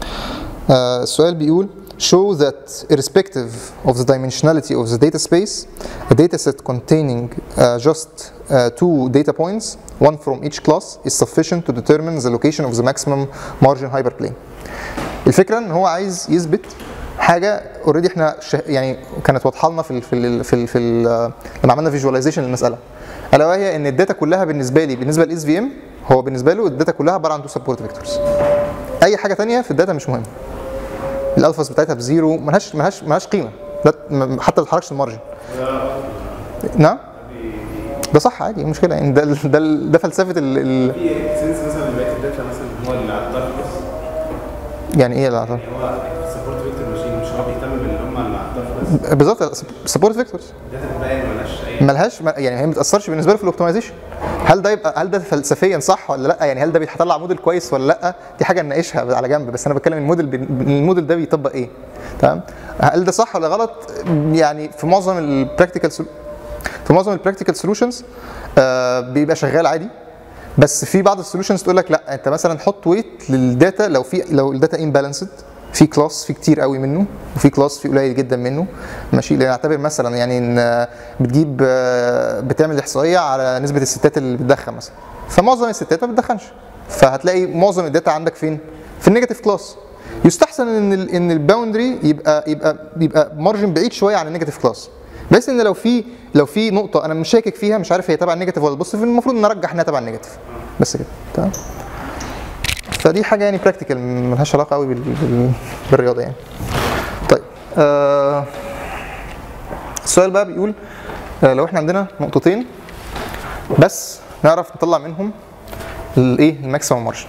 آه السؤال بيقول show that irrespective of the dimensionality of the data space a dataset containing uh, just uh, two data points one from each class is sufficient to determine the location of the maximum margin hyperplane الفكره ان هو عايز يثبت حاجه اوريدي احنا شه يعني كانت واضحه لنا في ال في ال في, ال في ال لما عملنا فيجواليزيشن للمساله الا وهي ان الداتا كلها بالنسبه لي بالنسبه للاس في ام هو بالنسبه له الداتا كلها عباره عن تو سبورت فيكتورز اي حاجه تانية في الداتا مش مهم الالفاز بتاعتها بزيرو ملهاش ملهاش ملهاش قيمه ده م- حتى ما بتحركش المارجن نعم ده صح عادي إيه المشكله يعني ده ده ده فلسفه ال ال في سنس مثلا بقيه الداتا مثلا هو اللي على الدارك بس يعني ايه العطاء؟ هو سبورت فيكتور ماشين مش هو بيهتم باللي هم اللي على الدارك بس بالظبط سبورت فيكتورز الداتا الباقيه مالهاش اي ملهاش ما- يعني هي ما بتاثرش بالنسبه له في الاوبتمايزيشن هل ده يبقى هل ده فلسفيا صح ولا لا يعني هل ده بيطلع موديل كويس ولا لا دي حاجه نناقشها على جنب بس انا بتكلم الموديل بي- الموديل ده بيطبق ايه تمام هل ده صح ولا غلط يعني في معظم البراكتيكال في معظم البراكتيكال سولوشنز بيبقى شغال عادي بس في بعض السولوشنز تقول لك لا انت مثلا حط ويت للداتا لو في لو الداتا امبالانسد في كلاس في كتير قوي منه وفي كلاس في قليل جدا منه ماشي نعتبر مثلا يعني ان آه، بتجيب آه، بتعمل احصائيه على نسبه الستات اللي بتدخن مثلا فمعظم الستات ما بتدخنش فهتلاقي معظم الداتا عندك فين؟ في النيجاتيف كلاس يستحسن ان ال ان الباوندري يبقى يبقى يبقى مارجن بعيد شويه عن النيجاتيف كلاس بحيث ان لو في لو في نقطه انا مش شاكك فيها مش عارف هي تبع النيجاتيف ولا البوزيتيف المفروض نرجح انها تبع النيجاتيف بس كده تمام فدي حاجه يعني براكتيكال ملهاش علاقه قوي بال... بال... بالرياضه يعني طيب آه... السؤال بقى بيقول آه، لو احنا عندنا نقطتين بس نعرف نطلع منهم الايه الماكسيمم مارجن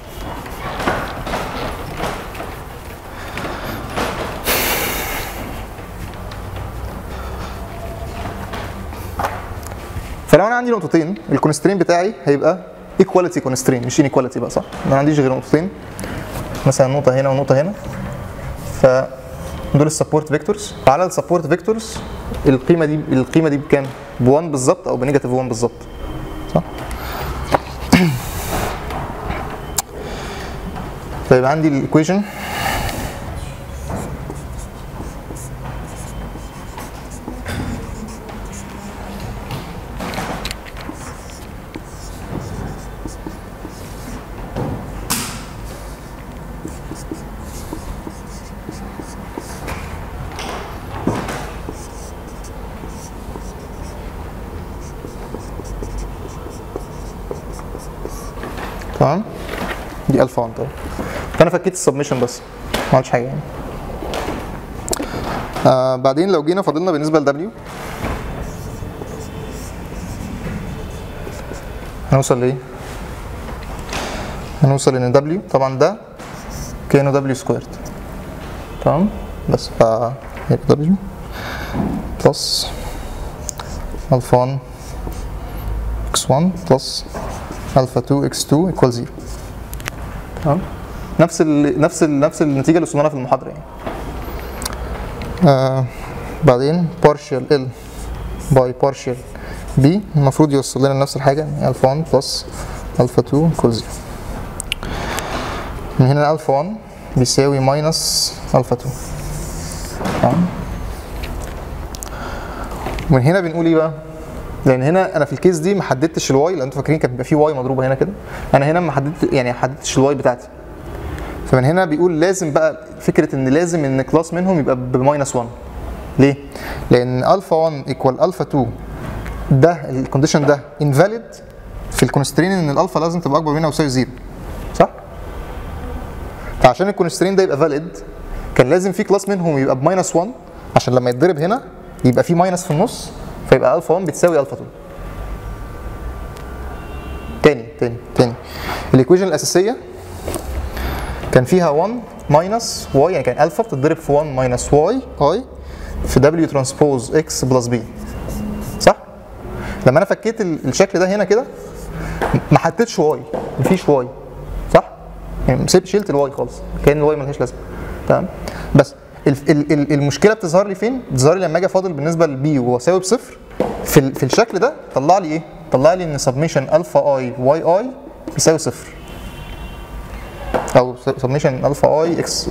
فلو انا عندي نقطتين الكونسترين بتاعي هيبقى ايكواليتي كونسترين مش انيكواليتي بقى صح؟ انا ما عنديش غير نقطتين مثلا نقطه هنا ونقطه هنا ف دول السبورت فيكتورز فعلى السبورت فيكتورز القيمه دي القيمه دي بكام؟ ب 1 بالظبط او بنيجاتيف 1 بالظبط صح؟ فيبقى عندي الايكويشن تمام دي الفا 1 طبعا فانا فكيت السبمشن بس ما عملتش حاجه يعني آه بعدين لو جينا فاضلنا بالنسبه ل W هنوصل لايه؟ هنوصل ان W طبعا ده كانه W سكويرد تمام بس ف هيبقى W بلس الفا 1 x1 بلس الفا 2 x2 equal 0 تمام نفس ال نفس ال نفس النتيجه اللي وصلنا لها في المحاضره يعني آه بعدين partial L by partial B المفروض يوصل لنا نفس الحاجه يعني الفا 1 بلس الفا 2 equal 0 من هنا الفا 1 بيساوي ماينس الفا 2 تمام ومن هنا بنقول ايه بقى؟ لان هنا انا في الكيس دي ما حددتش الواي لان انتوا فاكرين كان بيبقى في واي مضروبه هنا كده انا هنا ما حددت يعني ما حددتش الواي بتاعتي فمن هنا بيقول لازم بقى فكره ان لازم ان كلاس منهم يبقى بماينس 1 ليه؟ لان الفا 1 ايكوال الفا 2 ده الكونديشن ده انفاليد في الكونسترين ان الالفا لازم تبقى اكبر منها او يساوي زيرو صح؟ فعشان الكونسترين ده يبقى فاليد كان لازم في كلاس منهم يبقى بماينس 1 عشان لما يتضرب هنا يبقى في ماينس في النص فيبقى الفا 1 بتساوي الفا 2 تاني تاني تاني الايكويشن الاساسيه كان فيها 1 ماينس واي يعني كان الفا بتتضرب في 1 ماينس واي اي في دبليو ترانسبوز اكس بلس بي صح؟ لما انا فكيت ال- الشكل ده هنا كده ما حطيتش واي مفيش واي صح؟ يعني سيب- شلت الواي خالص كان الواي ملهاش لازمه تمام بس ال- ال- ال- المشكله بتظهر لي فين؟ بتظهر لي لما اجي فاضل بالنسبه للبي واساوي بصفر في ال- في الشكل ده طلع لي ايه؟ طلع لي ان سبميشن الفا اي واي اي بيساوي صفر او سبميشن الفا اي اكس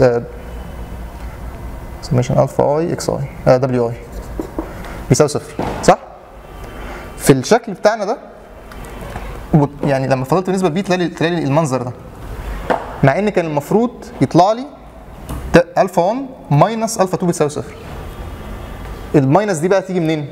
سبميشن الفا اي اكس اي دبليو اي بيساوي صفر صح؟ في الشكل بتاعنا ده وت- يعني لما فضلت بالنسبه لبي تلاقي تلاقي لي المنظر ده مع ان كان المفروض يطلع لي ت- الفا 1 ماينس الفا 2 بتساوي صفر الماينس دي بقى تيجي منين؟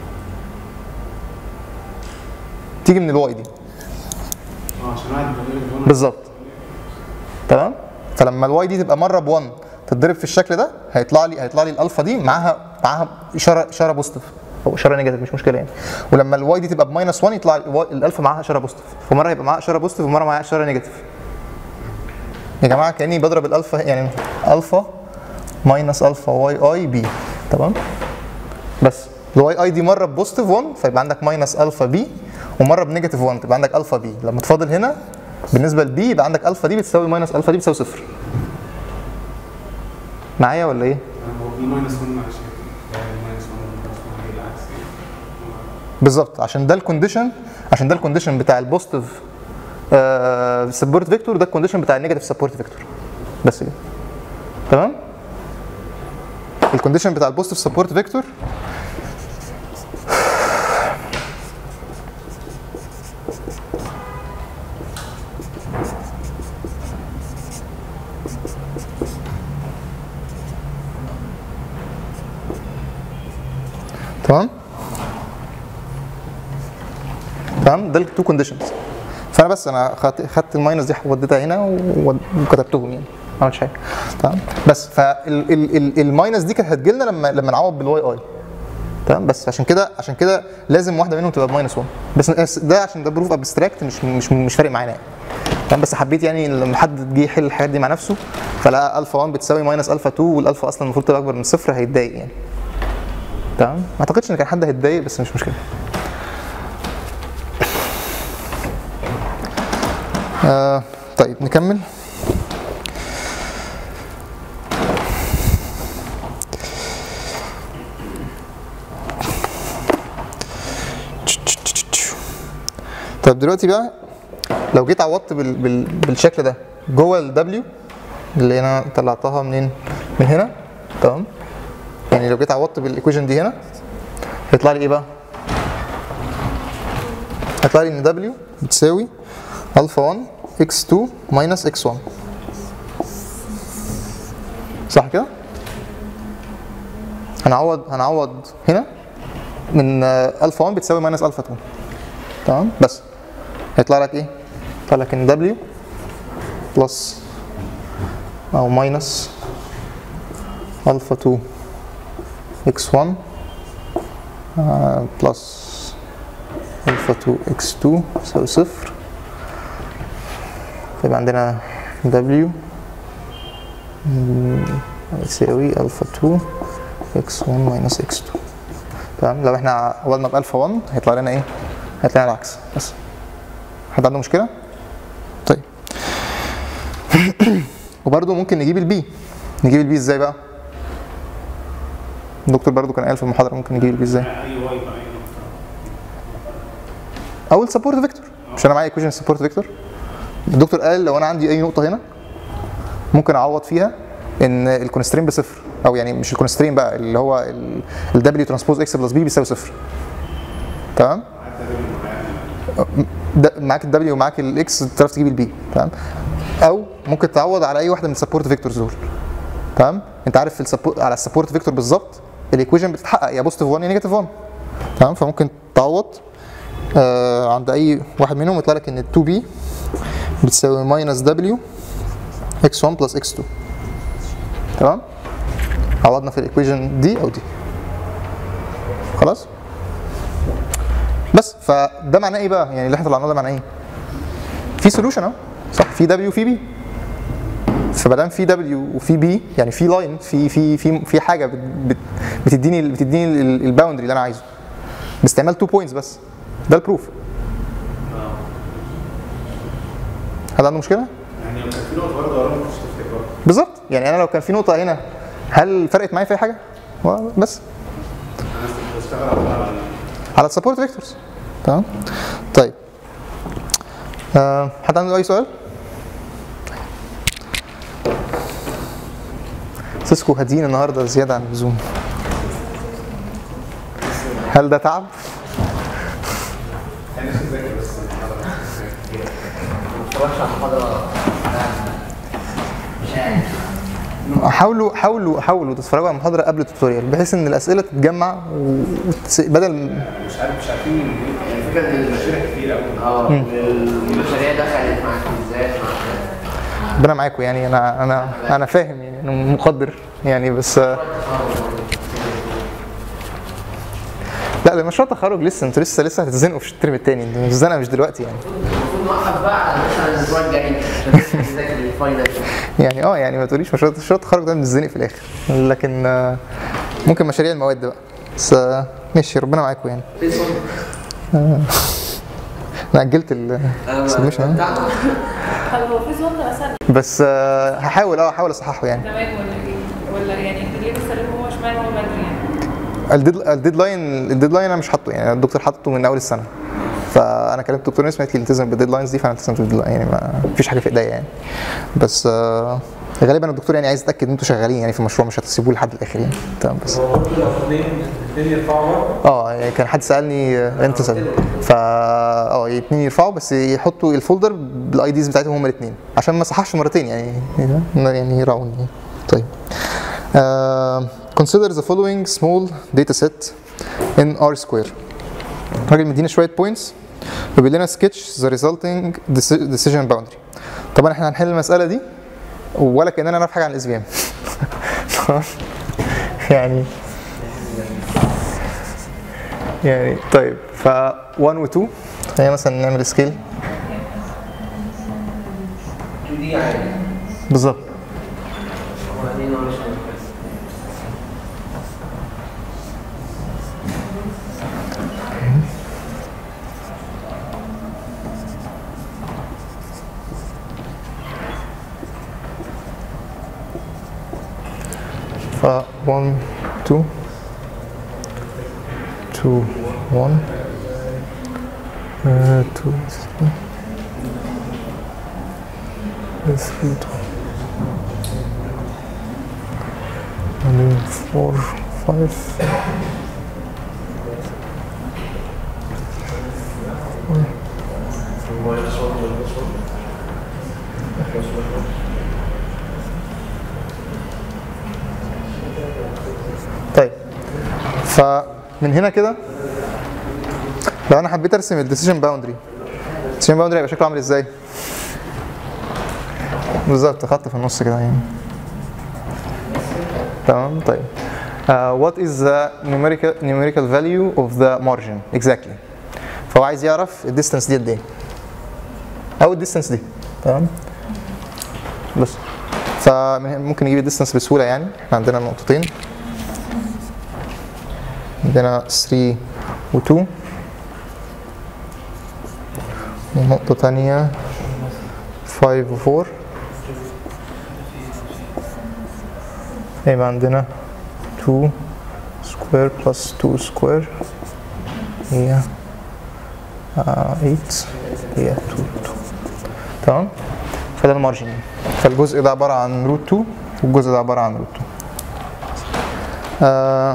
تيجي من الواي دي اه عشان واحد بيقول لك بالظبط تمام فلما الواي دي تبقى مره ب 1 تتضرب في الشكل ده هيطلع لي هيطلع لي الالفا دي معاها معاها اشاره اشاره بوزيتيف او اشاره نيجاتيف مش مشكله يعني ولما الواي دي تبقى بماينس 1 يطلع الوا- الالفا معاها اشاره بوزيتيف فمره هيبقى معاها اشاره بوزيتيف ومره معاها اشاره نيجاتيف يا جماعه كاني بضرب الالفا يعني الفا ماينس الفا واي اي بي تمام بس الواي اي دي مره بوزيتيف 1 فيبقى عندك ماينس الفا بي ومره بنيجاتيف 1 تبقى عندك الفا بي لما تفاضل هنا بالنسبه لبي يبقى عندك الفا دي بتساوي ماينس الفا دي بتساوي صفر معايا ولا ايه؟ هو في ماينس 1 معلش ماينس 1 بلس 1 هي العكس يعني. بالظبط عشان ده الكونديشن عشان ده الكونديشن بتاع البوزيتيف سبورت فيكتور ده الكونديشن بتاع النيجاتيف سبورت فيكتور بس كده تمام الكونديشن بتاع البوزيتيف سبورت فيكتور تمام تمام ده التو كونديشنز فانا بس انا خدت خدت الماينس دي وديتها هنا و- وكتبتهم يعني ما عملتش حاجه تمام بس فالماينس دي كانت هتجي لنا لما لما نعوض بالواي اي تمام بس عشان كده عشان كده لازم واحده منهم تبقى بماينس 1 بس بس ده عشان ده بروف ابستراكت مش مش مش فارق معانا يعني تمام بس حبيت يعني لما حد جه يحل الحاجات دي مع نفسه فلقى الفا 1 بتساوي ماينس الفا 2 والالفا اصلا المفروض تبقى اكبر من صفر هيتضايق يعني تمام ما اعتقدش ان كان حد هيتضايق بس مش مشكله آه طيب نكمل طيب دلوقتي بقى لو جيت عوضت بال بال بالشكل ده جوه ال W اللي انا طلعتها منين؟ من هنا تمام يعني لو جيت عوضت بالايكويشن دي هنا هيطلع لي ايه بقى؟ هيطلع لي ان W بتساوي الفا 1 اكس 2 ماينس اكس 1 صح كده؟ هنعوض هنعوض هنا من آه، الفا 1 بتساوي ماينس الفا 2 تمام بس هيطلع لك ايه؟ يطلع لك ان دبليو بلس او ماينس الفا 2 اكس 1 بلس الفا 2 اكس 2 يساوي صفر فيبقى عندنا دبليو يساوي الفا 2 اكس 1 ماينس اكس 2 تمام لو احنا عوضنا بالفا 1 هيطلع لنا ايه؟ هيطلع لنا العكس بس حد عنده مشكله؟ طيب وبرده ممكن نجيب البي نجيب البي ازاي بقى؟ الدكتور برضو كان قال في المحاضره ممكن نجيب البي ازاي؟ اي واي بقى اي اول سبورت فيكتور مش انا معايا ايكويشن سبورت فيكتور الدكتور قال لو انا عندي اي نقطه هنا ممكن اعوض فيها ان الكونسترين بصفر او يعني مش الكونسترين بقى اللي هو الدبليو ترانسبوز اكس بلس بي بيساوي صفر تمام ده معاك الدبليو ومعاك الاكس تعرف تجيب البي تمام او ممكن تعوض على اي واحده من السبورت فيكتورز دول تمام انت عارف في السبورت على السبورت فيكتور بالظبط الايكويشن بتتحقق يا بوزيتيف 1 يا نيجاتيف 1 تمام فممكن تعوض آه عند اي واحد منهم يطلع لك ان 2 بي بتساوي ماينس دبليو اكس 1 بلس اكس 2 تمام عوضنا في الايكويشن دي او دي خلاص بس فده معناه ايه بقى يعني اللي احنا طلعناه ده معناه ايه في سولوشن اهو صح في دبليو وفي بي فما دام في دبليو وفي بي يعني في لاين في في في في حاجه بت بت بتديني بتديني الباوندري اللي انا عايزه باستعمال 2 بوينتس بس ده البروف هل عنده مشكله؟ يعني لو كان في نقطه برضه ورانا مش تفرق برضه بالظبط يعني انا لو كان في نقطه هنا هل فرقت معايا في اي حاجه؟ و- بس انا بشتغل على على السبورت فيكتورز تمام طيب آه، حد عنده اي سؤال؟ سيسكو هادين النهارده زياده عن اللزوم هل ده تعب؟ اتفرجش على المحاضرة حاولوا حاولوا حاولوا تتفرجوا على المحاضره قبل التوتوريال بحيث ان الاسئله تتجمع وتس- بدل مش عارف مش عارفين يعني الفكرة ان المشاريع كتير قوي اه المشاريع دخلت معاك ازاي ربنا معاكم يعني انا انا انا فاهم يعني انا مقدر يعني بس آه، لا ده مشروع التخرج لسه انتوا لسه لسه هتتزنقوا في الترم الثاني انتوا الزنقه مش دلوقتي يعني المفروض نوقف بقى على مثلا الاسبوع الجاي عشان نذاكر الفاينل يعني اه يعني ما تقوليش مشروع مشروع التخرج ده بنتزنق في الاخر لكن آه، ممكن مشاريع المواد بقى بس آه، ماشي ربنا معاكم يعني انا اجلت السبمشن طب هو في ظن اسال بس آه، هحاول اه هحاول اصححه يعني زمان ولا ايه؟ ولا يعني انت ليه بتسلمه هو اشمعنى هو بدري يعني؟ الديد- الديدلاين الديدلاين انا مش حاطه يعني الدكتور حاطه من اول السنه فانا كلمت الدكتور نسمه قالت لي التزم بالديدلاينز دي فانا التزمت بالديدلاين يعني ما فيش حاجه في ايديا يعني بس آه، غالبا الدكتور يعني عايز يتاكد ان انتوا شغالين يعني في المشروع مش هتسيبوه لحد الاخر يعني تمام بس هو قلت لو اثنين اثنين يرفعوا برضه اه يعني كان حد سالني آه، انت سأل فا اه اتنين يرفعوا بس يحطوا الفولدر بالاي ديز بتاعتهم هما الاثنين عشان ما صححش مرتين يعني يعني يراعوني طيب uh, consider the following small data set in R square الراجل مدينا شويه بوينتس وبيقول لنا sketch the resulting deci- decision boundary طبعا احنا هنحل المساله دي ولا كاننا نعرف حاجه عن الاس بي ام يعني يعني طيب ف 1 و 2 خلينا مثلا نعمل سكيل 2 دي عادي بالظبط وبعدين نقول عشان ف 1 2 2 1 uh, 2 3 3 2 and then 4 5 طيب فمن هنا كده لو انا حبيت ارسم الديسيجن باوندري الديسيجن باوندري هيبقى شكله عامل ازاي؟ بالظبط خط في النص كده يعني تمام طيب uh, what is the numerical numerical value of the margin exactly فهو عايز يعرف الديستانس دي قد ايه او الديستانس دي تمام بس فممكن نجيب الديستانس بسهوله يعني احنا عندنا نقطتين عندنا 3 و 2 ونقطة تانية 5 و 4 يبقى عندنا 2 سكوير بلس 2 سكوير هي 8 هي 2 2 تمام فده المارجن فالجزء ده عبارة عن روت 2 والجزء ده عبارة عن روت 2 آه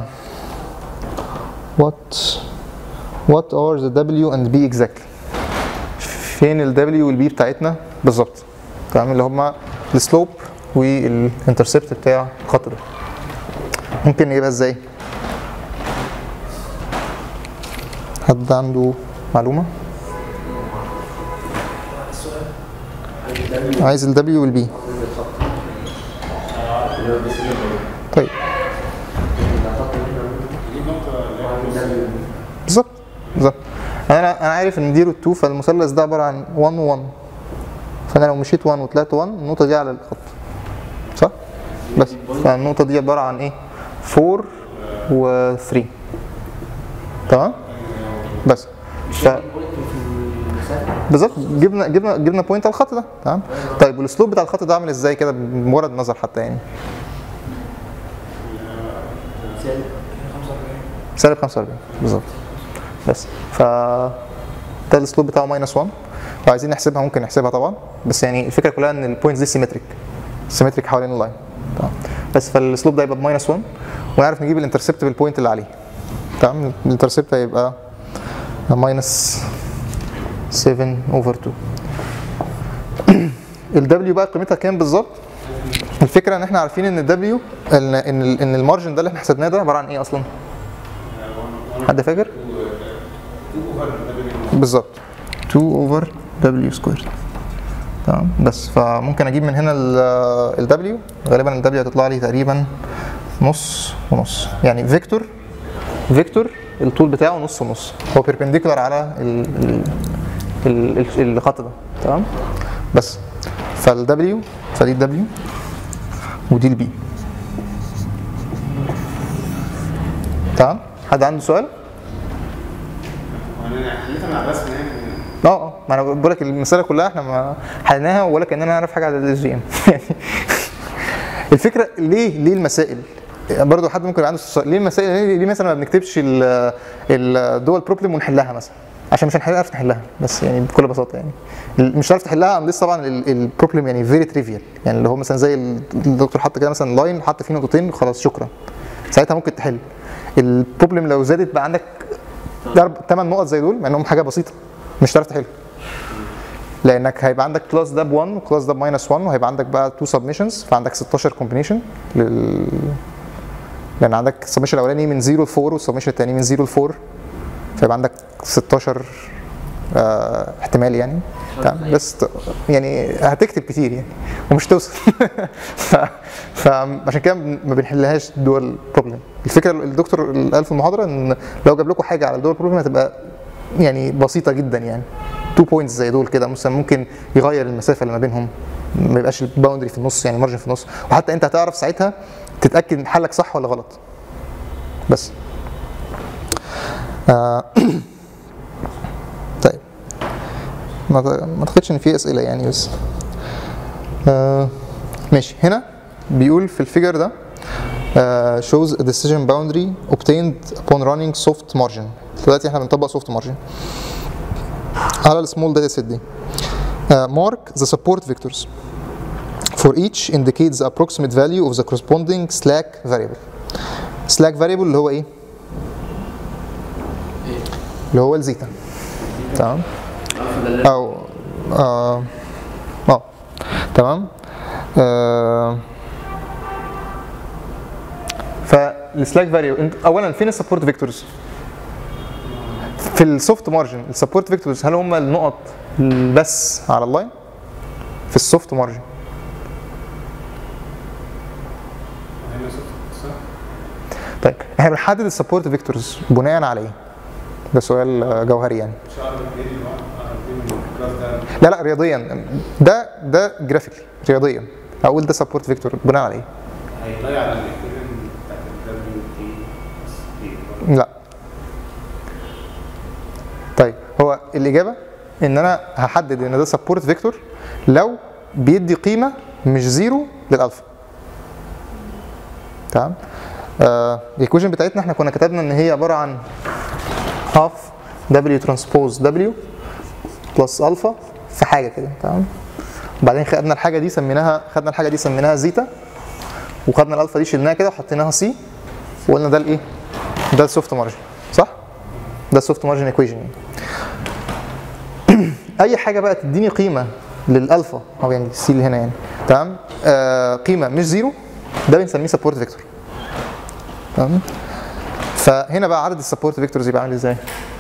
what what are the W and B exactly فين ال W وال B بتاعتنا بالظبط تمام اللي هما السلوب والانترسبت بتاع الخط ده ممكن نجيبها ازاي حد عنده معلومة عايز ال W وال B طيب بالظبط بالظبط انا انا عارف ان دي روت 2 فالمثلث ده عباره عن 1 و 1 فانا لو مشيت 1 وطلعت 1 النقطه دي على الخط صح بس فالنقطه دي عباره عن ايه 4 و 3 تمام بس ف بالظبط جبنا جبنا جبنا بوينت على الخط ده تمام طيب والاسلوب بتاع الخط ده عامل ازاي كده بمجرد نظر حتى يعني سالب 45 بالظبط بس ف ده الاسلوب بتاعه ماينس 1 لو عايزين نحسبها ممكن نحسبها طبعا بس يعني الفكره كلها ان البوينتس دي سيمتريك سيمتريك حوالين اللاين تمام بس فالاسلوب ده يبقى بماينس 1 ونعرف نجيب الانترسبت بالبوينت اللي عليه تمام الانترسبت هيبقى ماينس 7 اوفر 2 الدبليو بقى قيمتها كام بالظبط الفكره ان احنا عارفين ان الدبليو ان ان ال- ان المارجن ده اللي احنا حسبناه ده عباره عن ايه اصلا حد فاكر بالظبط 2 اوفر دبليو سكوير تمام بس فممكن اجيب من هنا ال دبليو غالبا ال دبليو هتطلع لي تقريبا نص ونص يعني فيكتور فيكتور الطول بتاعه نص ونص هو بيربنديكولار على ال ال ال- الخط ده تمام بس فالدبليو فدي الدبليو ودي البي تمام حد عنده سؤال؟ وانا حليتها مع الرسم يعني اه اه ما انا بقول لك المساله كلها احنا ما حليناها ولا كاننا نعرف حاجه على الاس جي ام الفكره ليه ليه المسائل برضه حد ممكن يبقى عنده استفسار ليه المسائل ليه, ليه مثلا ما بنكتبش ال- الدول بروبلم ونحلها مثلا عشان مش هنعرف نحلها بس يعني بكل بساطه يعني ال- مش هتعرف تحلها unless طبعا البروبلم يعني فيري تريفيال يعني اللي هو مثلا زي ال- الدكتور حط كده مثلا لاين حط فيه نقطتين خلاص شكرا ساعتها ممكن تحل البروبلم لو زادت بقى عندك ثمان نقط زي دول مع انهم حاجه بسيطه مش هتعرف تحل لانك هيبقى عندك كلاس ده ب 1 وكلاس ده بماينس 1 وهيبقى عندك بقى 2 سبمشنز فعندك 16 كومبينيشن لل لان عندك السبمشن الاولاني من 0 ل 4 والسبمشن الثاني من 0 ل 4 فيبقى عندك 16 آه احتمال يعني تمام بس ت- يعني هتكتب كتير يعني ومش توصل ف- فعشان كده ما بنحلهاش دول بروبلم الفكره اللي الدكتور اللي قال في المحاضره ان لو جاب لكم حاجه على الدول بروبلم هتبقى يعني بسيطه جدا يعني تو بوينتس زي دول كده مثلا ممكن يغير المسافه اللي ما بينهم ما يبقاش الباوندري في النص يعني مارجن في النص وحتى انت هتعرف ساعتها تتاكد إن حلك صح ولا غلط بس آه طيب ما ما اعتقدش ان في اسئله يعني بس آه ماشي هنا بيقول في الفيجر ده آه shows a decision boundary obtained upon running soft margin دلوقتي احنا بنطبق soft margin على السمول داتا سيت دي آه mark the support vectors for each indicates the approximate value of the corresponding slack variable slack variable اللي هو ايه؟ اللي هو الزيتا تمام او اه اه تمام آه فالسلاك فاريبل اولا فين السبورت فيكتورز؟ في السوفت مارجن السبورت فيكتورز هل هم النقط بس على اللاين؟ في السوفت مارجن هنا صفر صح؟ طيب احنا بنحدد السبورت فيكتورز بناء على ايه؟ ده سؤال آه، جوهري يعني مش اقرب اتنين اللي هو اقرب اتنين من الكلاس ده لا لا رياضيا ده ده جرافيكلي رياضيا اقول ده سبورت فيكتور بناء على ايه؟ هيضيع على الايكويشن بتاعت الدبليو تي اس دي لا طيب هو الاجابه ان انا هحدد ان ده سبورت فيكتور لو بيدي قيمه مش زيرو للالفا تمام آه الايكويشن بتاعتنا احنا كنا كتبنا ان هي عباره عن هاف دبليو ترانسبوز دبليو بلس الفا في حاجه كده تمام وبعدين خدنا الحاجه دي سميناها خدنا الحاجه دي سميناها زيتا وخدنا الالفا دي شلناها كده وحطيناها سي وقلنا ده الايه؟ ده السوفت مارجن صح؟ ده السوفت مارجن ايكويشن يعني. اي حاجه بقى تديني قيمه للالفا او يعني السي اللي هنا يعني تمام آه قيمه مش زيرو ده بنسميه سبورت فيكتور تمام فهنا بقى عدد السبورت فيكتورز يبقى عامل ازاي؟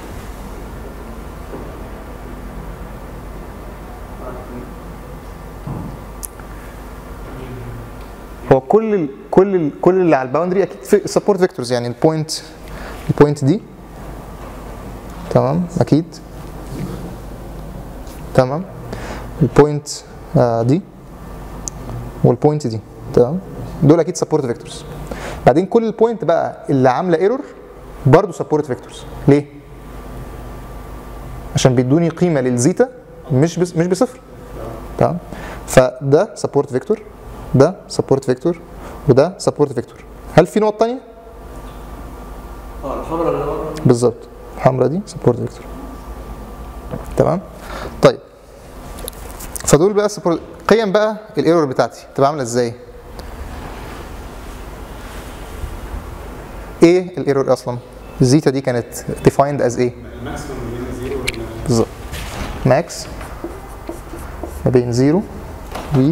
هو كل ال كل ال كل اللي على الباوندري اكيد في سبورت فيكتورز يعني البوينت البوينت دي تمام اكيد تمام البوينت آه دي والبوينت دي تمام دول اكيد سبورت فيكتورز بعدين كل البوينت بقى اللي عامله ايرور برضه سبورت فيكتورز ليه؟ عشان بيدوني قيمه للزيتا مش بس مش بصفر تمام فده سبورت فيكتور ده سبورت فيكتور وده سبورت فيكتور هل في نقط تانية؟ اه الحمراء اللي ورا بالظبط الحمراء دي سبورت فيكتور تمام طيب فدول بقى سبورت قيم بقى الايرور بتاعتي تبقى عامله ازاي ايه الايرور اصلا الزيتا دي كانت defined as ايه الماكسيمم ما بين زيرو وال- بالظبط ماكس ما بين زيرو و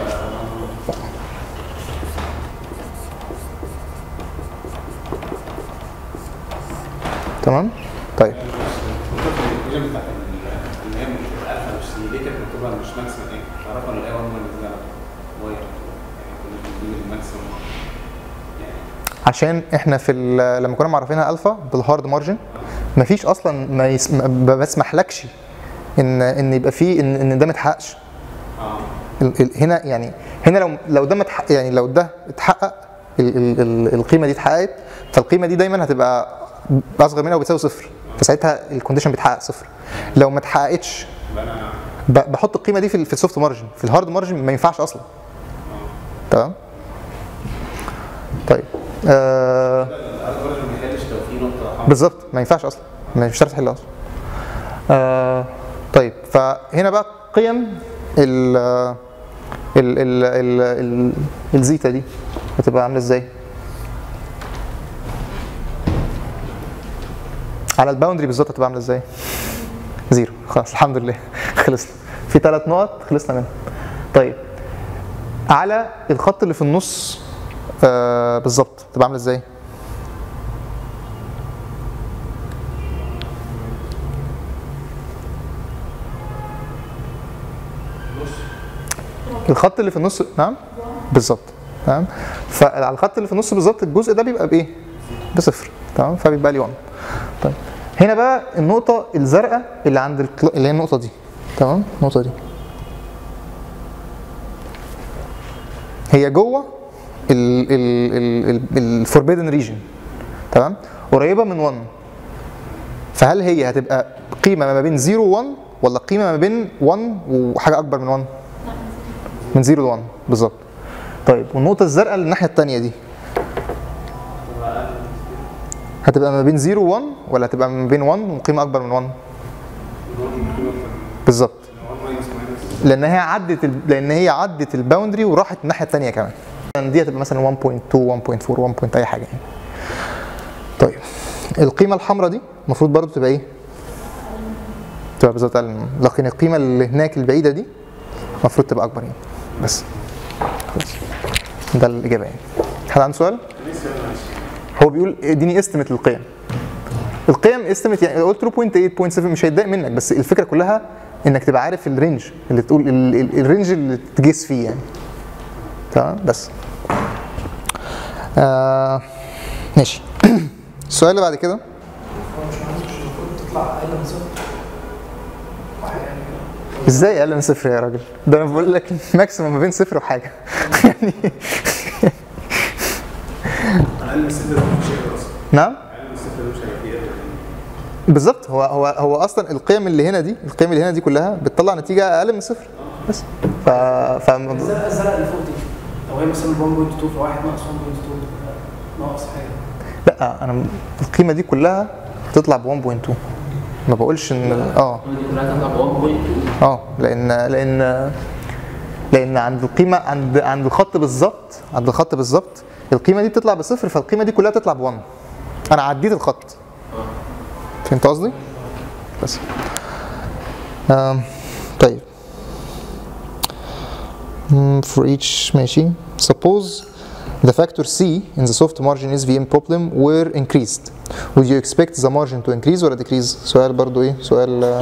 تمام طيب الايكويشن بتاعت ال- اللي هي مش الالفا مش سي ليه كانت مكتوبه مش ماكسيمم ايه؟ تعرفوا ولا الاي 1 ولا واير يعني كنا بنجيب الماكسيمم يعني عشان احنا في ال- لما كنا معرفينها الفا بالهارد مارجن مفيش اصلا ما, يس... ما بسمحلكش ان ان يبقى فيه ان ان ده ما اتحققش اه ال- ال- هنا يعني هنا لو لو ده متحقق يعني لو ده اتحقق ال ال ال القيمه دي اتحققت فالقيمه دي دايما هتبقى اصغر منها وبتساوي صفر فساعتها الكونديشن بيتحقق صفر لو ما اتحققتش يبقى انا ب- بحط القيمه دي في ال- في السوفت مارجن في الهارد مارجن ما ينفعش اصلا تمام طيب آه الالجوريثم ما يحلش لو في نقطه حمراء بالظبط ما ينفعش اصلا ما مش هتعرف تحلها اصلا آه طيب فهنا بقى قيم ال ال ال ال ال الزيتا دي هتبقى عامله ازاي على الباوندري بالظبط هتبقى عامله ازاي زيرو خلاص الحمد لله خلصنا في ثلاث نقط خلصنا منهم طيب على الخط اللي في النص آه بالظبط تبقى عامله ازاي الخط اللي في النص نعم بالظبط تمام فعلى الخط اللي في النص بالظبط الجزء ده بيبقى بايه بصفر تمام فبيبقى لي 1 طيب هنا بقى النقطة الزرقاء اللي عند الكل... اللي هي النقطة دي تمام النقطة دي هي جوه الفوربيدن ريجن تمام قريبة من 1 فهل هي هتبقى قيمة ما بين 0 و 1 ولا قيمة ما بين 1 وحاجة أكبر من 1 من 0 ل 1 بالظبط طيب والنقطة الزرقاء اللي الناحية التانية دي هتبقى ما بين 0 و 1 ولا هتبقى ما بين 1 وقيمة أكبر من 1 بالظبط لان هي عدت ال... لان هي عدت الباوندري وراحت الناحيه الثانيه كمان دي هتبقى مثلا 1.2 1.4 1. اي حاجه يعني طيب القيمه الحمراء دي المفروض برضو تبقى ايه تبقى بالظبط أقل من- لكن القيمه اللي هناك البعيده دي المفروض تبقى اكبر يعني بس خلاص ده الاجابه يعني حد عنده سؤال هو بيقول اديني استيميت للقيم القيم استيميت يعني لو قلت له 0.8 0.7 مش هيتضايق منك بس الفكره كلها انك تبقى عارف الرينج اللي تقول ال- ال- الرينج اللي تجيس فيه يعني تمام بس آه ماشي السؤال اللي بعد كده هو مش معنى مش المفروض تطلع اقل من صفر واحد يعني ازاي اقل من صفر يا راجل ده انا بقول لك ماكسيموم ما بين صفر وحاجه يعني اقل من الصفر ده مش هيقدر اصلا نعم اقل من الصفر ده مش هيبقى فيه قدر بالظبط هو هو هو اصلا القيم اللي هنا دي القيم اللي هنا دي كلها بتطلع نتيجه اقل من صفر بس ف ف الزرقاء الزرقاء اللي فوق دي لو هي مثلا 1.2 فواحد ناقص 1.2 ناقص حاجه لا انا القيمه دي كلها تطلع ب 1.2 ما بقولش ان اه دي كلها تطلع ب 1.2 اه لان لان لان عند القيمه عند عند الخط بالظبط عند الخط بالظبط القيمه دي بتطلع بصفر فالقيمه دي كلها تطلع ب 1 انا عديت الخط فهمت قصدي؟ بس آم. طيب Mm, for each ماشي suppose the factor c in the soft margin SVM problem were increased would you expect the margin to increase ولا decrease سؤال برضو ايه سؤال آه،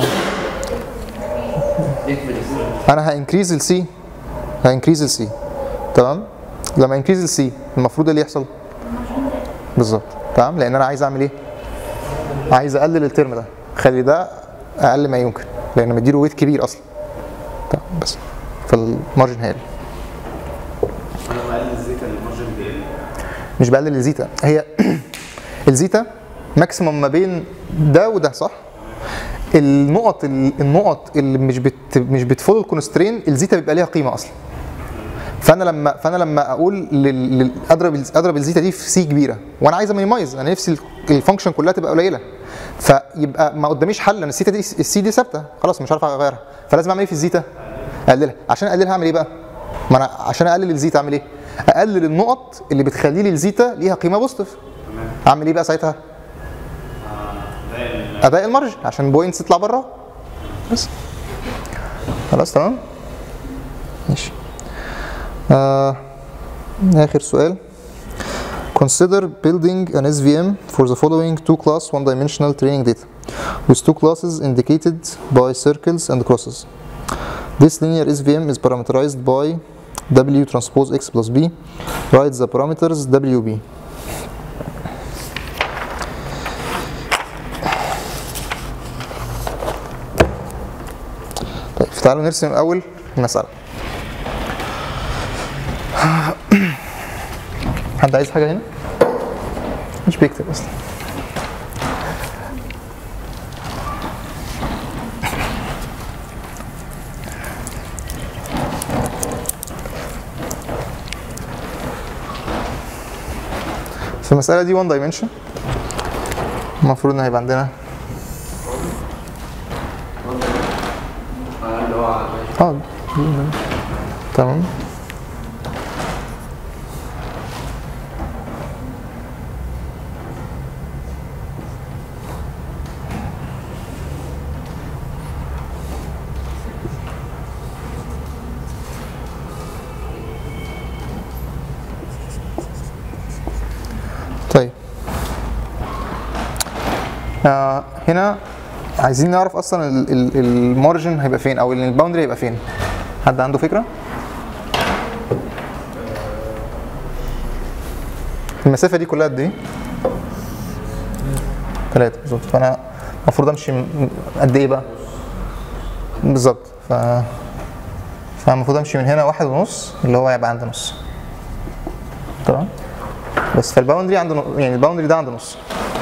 يكمل انا هانكريز السي هانكريز السي تمام لما انكريز السي المفروض إيه اللي يحصل بالظبط تمام لان انا عايز اعمل ايه عايز اقلل الترم ده خلي ده اقل ما يمكن لان مديله ويت كبير اصلا تمام بس فالمارجن هيقل انا بقلل الزيتا المارجن بيقل مش بقلل الزيتا هي الزيتا ماكسيموم ما بين ده وده صح النقط النقط اللي مش بت مش بتفولو الكونسترين الزيتا بيبقى ليها قيمه اصلا فانا لما فانا لما اقول لل- لل- اضرب ال- اضرب الزيتا دي في سي كبيره وانا عايز امينيمايز انا نفسي ال- الفانكشن كلها تبقى قليله فيبقى ما قداميش حل لان الزيتا دي السي دي ثابته خلاص مش عارف اغيرها فلازم اعمل ايه في الزيتا؟ اقللها عشان اقللها اعمل ايه بقى؟ ما انا عشان اقلل الزيتا اعمل ايه؟ اقلل النقط اللي بتخلي لي الزيتا ليها قيمه بوزيتيف اعمل ايه بقى ساعتها؟ اداء المارجن عشان بوينتس تطلع بره بس خلاص تمام ماشي آه اخر سؤال Consider building an SVM for the following two class one dimensional training data with two classes indicated by circles and crosses. This linear SVM is parameterized by W transpose X plus B. Write the parameters WB. طيب تعالوا نرسم اول المسألة حد عايز حاجة هنا؟ مش بيكتب اصلا في المسألة دي 1 dimension المفروض ان هيبقى عندنا آه، اللي هو ماشي اه تمام طيب آه هنا عايزين نعرف اصلا ال- ال- المارجن هيبقى فين او الباوندري هيبقى فين حد عنده فكره المسافه دي كلها قد ايه 3 بالظبط فانا المفروض امشي م- م- قد ايه بقى؟ بالظبط ف فالمفروض امشي من هنا واحد ونص اللي هو هيبقى عند نص تمام بس فالباوندري عنده نص- يعني الباوندري ده عنده نص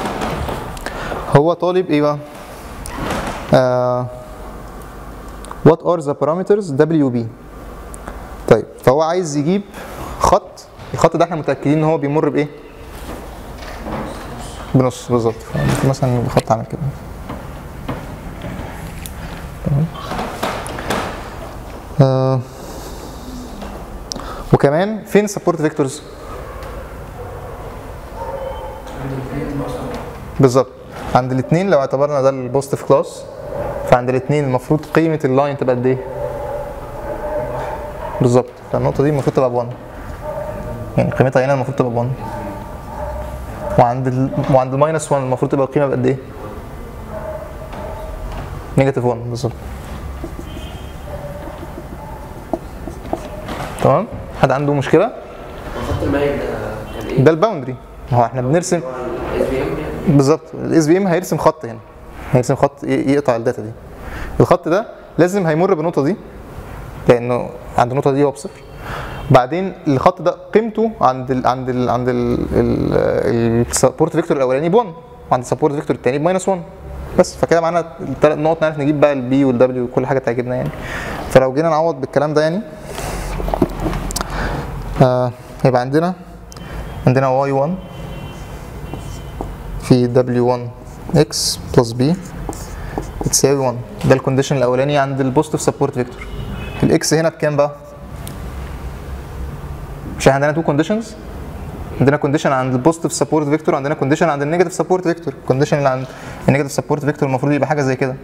هو طالب ايه بقى؟ آه what are the parameters WB طيب فهو عايز يجيب خط الخط ده احنا متاكدين ان هو بيمر بايه؟ بنص بالظبط فممكن مثلا يبقى خط عامل كده تمام آه وكمان فين سبورت فيكتورز؟ بالظبط عند الاثنين لو اعتبرنا ده البوزيتيف كلاس فعند الاثنين المفروض قيمه اللاين تبقى قد ايه؟ بالظبط فالنقطه دي المفروض تبقى ب 1 يعني قيمتها هنا المفروض تبقى ب 1 وعند ال... وعند الماينس 1 المفروض تبقى القيمه بقد ايه؟ نيجاتيف 1 بالظبط تمام؟ حد عنده مشكله؟ خط المايل ده كان ايه؟ ده الباوندري ما هو احنا بنرسم اس بي ام يعني بالظبط الاس بي ام هيرسم خط هنا هيرسم خط ي- يقطع الداتا دي الخط ده لازم هيمر بالنقطه دي لانه عند النقطه دي هو بصفر بعدين الخط ده قيمته عند ال عند ال عند السبورت فيكتور الاولاني ب 1 وعند السبورت فيكتور الثاني بماينس 1 بس فكده معانا الثلاث نقط نعرف نجيب بقى البي والدبليو وكل حاجه تعجبنا يعني فلو جينا نعوض بالكلام ده يعني آه هيبقى عندنا عندنا واي 1 في W1 X بلس B بتساوي 1 ده الكونديشن الاولاني عند البوزيتيف سبورت فيكتور الاكس هنا بكام بقى؟ مش احنا عندنا تو كونديشنز عندنا كونديشن عند البوزيتيف سبورت فيكتور عندنا كونديشن عند النيجاتيف سبورت فيكتور الكونديشن اللي عند النيجاتيف سبورت فيكتور المفروض يبقى حاجه زي كده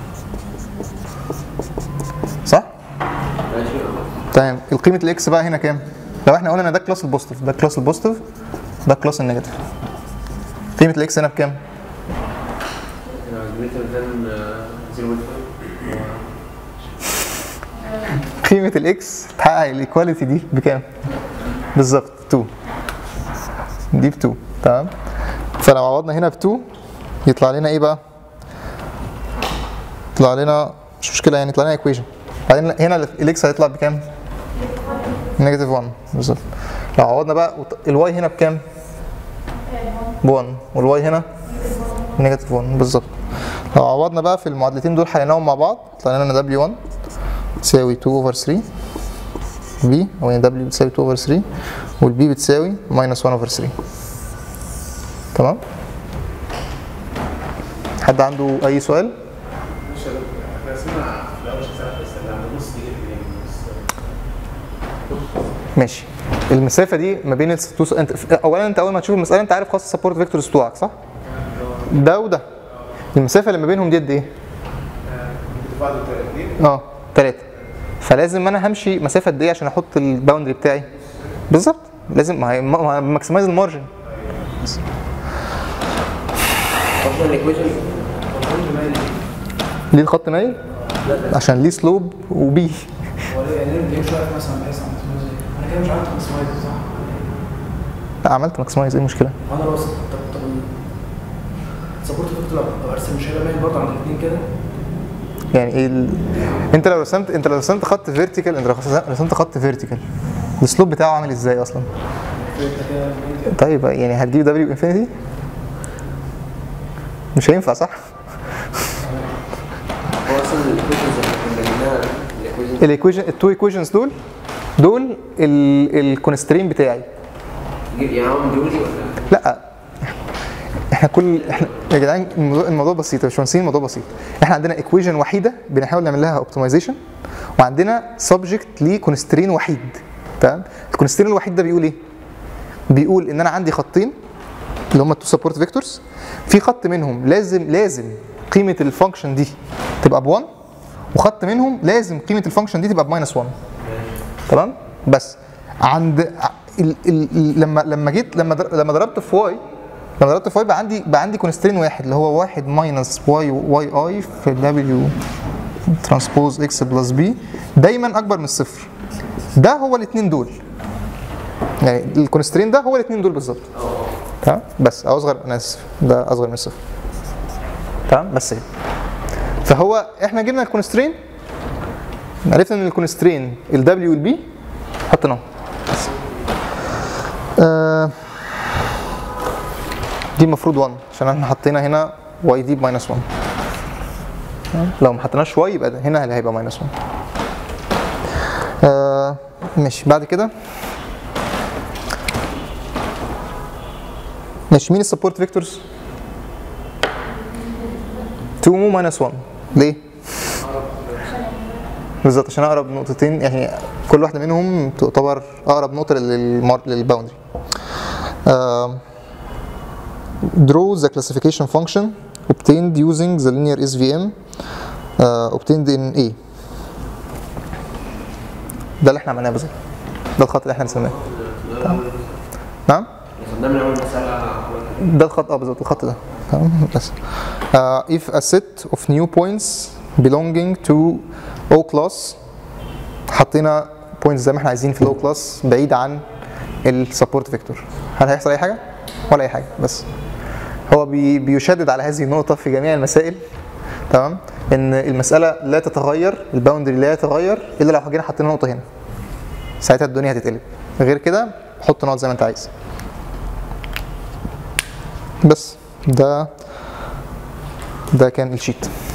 صح؟ ماشي تمام القيمه الاكس بقى هنا كام؟ لو احنا قلنا ان ده كلاس البوزيتيف ده كلاس البوزيتيف ده كلاس النيجاتيف قيمه الاكس هنا بكام؟ جريتر ذان 0.5 قيمة الاكس تحقق الايكواليتي دي بكام؟ بالظبط 2 دي ب 2 تمام؟ فلو عوضنا هنا ب 2 يطلع لنا ايه بقى؟ يطلع لنا مش مشكلة يعني يطلع لنا ايكويشن بعدين هنا الاكس هيطلع بكام؟ نيجاتيف 1 بالظبط لو عوضنا بقى الواي هنا بكام؟ ب 1 والواي هنا نيجاتيف 1 بالظبط لو عوضنا بقى في المعادلتين دول حليناهم مع بعض طلع لنا دبليو 1 تساوي 2 اوفر 3 بي او يعني دبليو بتساوي 2 اوفر 3 والبي بتساوي ماينس 1 اوفر 3 تمام حد عنده اي سؤال مش احنا رسمنا في الاول مش هسألك بس اللي عند النص دي ايه بس ماشي المسافه دي ما بين التو س- انت اولا انت اول ما تشوف المساله انت عارف خاص السبورت فيكتورز بتوعك صح ده وده المسافه اللي ما بينهم دي قد ايه بعد الاثنين اه ثلاثة فلازم انا همشي مسافة قد ايه عشان احط الباوندري بتاعي بالظبط لازم ما هي ماكسمايز المارجن اصلا الايكويشن ليه الخط مايل؟ عشان ليه سلوب وبي هو ليه يعني ليه مش واقف مثلا بحيث عن ماكسمايز انا كده مش عارف ماكسمايز صح لا عملت ماكسمايز ايه المشكلة؟ انا لو طب طب سبورت فيكتور لو ارسم مش هيبقى مايل برضه عند الاثنين كده يعني ايه ال... انت لو رسمت انت لو رسمت خط فيرتيكال انت لو رسمت خط فيرتيكال السلوب بتاعه عامل ازاي اصلا؟ فيبقى كده مايل كده. طيب يعني هتجيب دبليو انفينيتي؟ مش هينفع صح؟ هو اصلا الايكويشنز اللي كنا جبناها الايكويشنز الايكويشن التو ايكويشنز دول دول الكونسترين بتاعي يعني هو من دول ولا لا احنا كل احنا يا جدعان الموضوع, الموضوع بسيط يا باشمهندسين الموضوع بسيط احنا عندنا ايكويشن وحيده بنحاول نعمل لها اوبتمايزيشن وعندنا سبجكت لكونسترين وحيد تمام الكونسترين الوحيد ده بيقول ايه بيقول ان انا عندي خطين اللي هم التو سبورت فيكتورز في خط منهم لازم لازم قيمه الفانكشن دي تبقى ب 1 وخط منهم لازم قيمه الفانكشن دي تبقى بماينس 1 تمام بس عند ال ال ال لما لما جيت لما در- لما ضربت في واي لما ضربت في واي بقى عندي بقى عندي كونسترين واحد اللي هو واحد ماينس واي واي اي في دبليو ترانسبوز اكس بلس بي دايما اكبر من الصفر ده هو الاثنين دول يعني الكونسترين ده هو الاثنين دول بالظبط تمام بس او اصغر انا اسف ده اصغر من الصفر تمام بس كده فهو احنا جبنا الكونسترين عرفنا ان الكونسترين الدبليو والبي حطيناهم بس آه دي المفروض 1 عشان احنا حطينا هنا واي دي بماينس 1 تمام؟ لو ما حطيناش واي يبقى ده هنا اللي هيبقى ماينس 1 آه ماشي بعد كده ماشي مين السبورت فيكتورز؟ 2 مو ماينس 1 ليه؟ بالظبط عشان اقرب نقطتين يعني كل واحده منهم تعتبر اقرب نقطه للمار... للباوندري آم، draw the classification function obtained using the linear SVM uh, obtained in A ده اللي احنا عملناه بالظبط ده الخط اللي احنا رسمناه نعم خدناه من اول مساله ده الخط اه بالظبط الخط ده تمام بس uh, if a set of new points belonging to O class حطينا points زي ما احنا عايزين في الاو كلاس بعيد عن السبورت فيكتور هل هيحصل اي حاجه ولا اي حاجه بس هو بي بيشدد على هذه النقطه في جميع المسائل تمام ان المساله لا تتغير الباوندري لا يتغير الا لو جينا حطينا نقطه هنا ساعتها الدنيا هتتقلب غير كده حط نقط زي ما انت عايز بس ده ده كان الشيت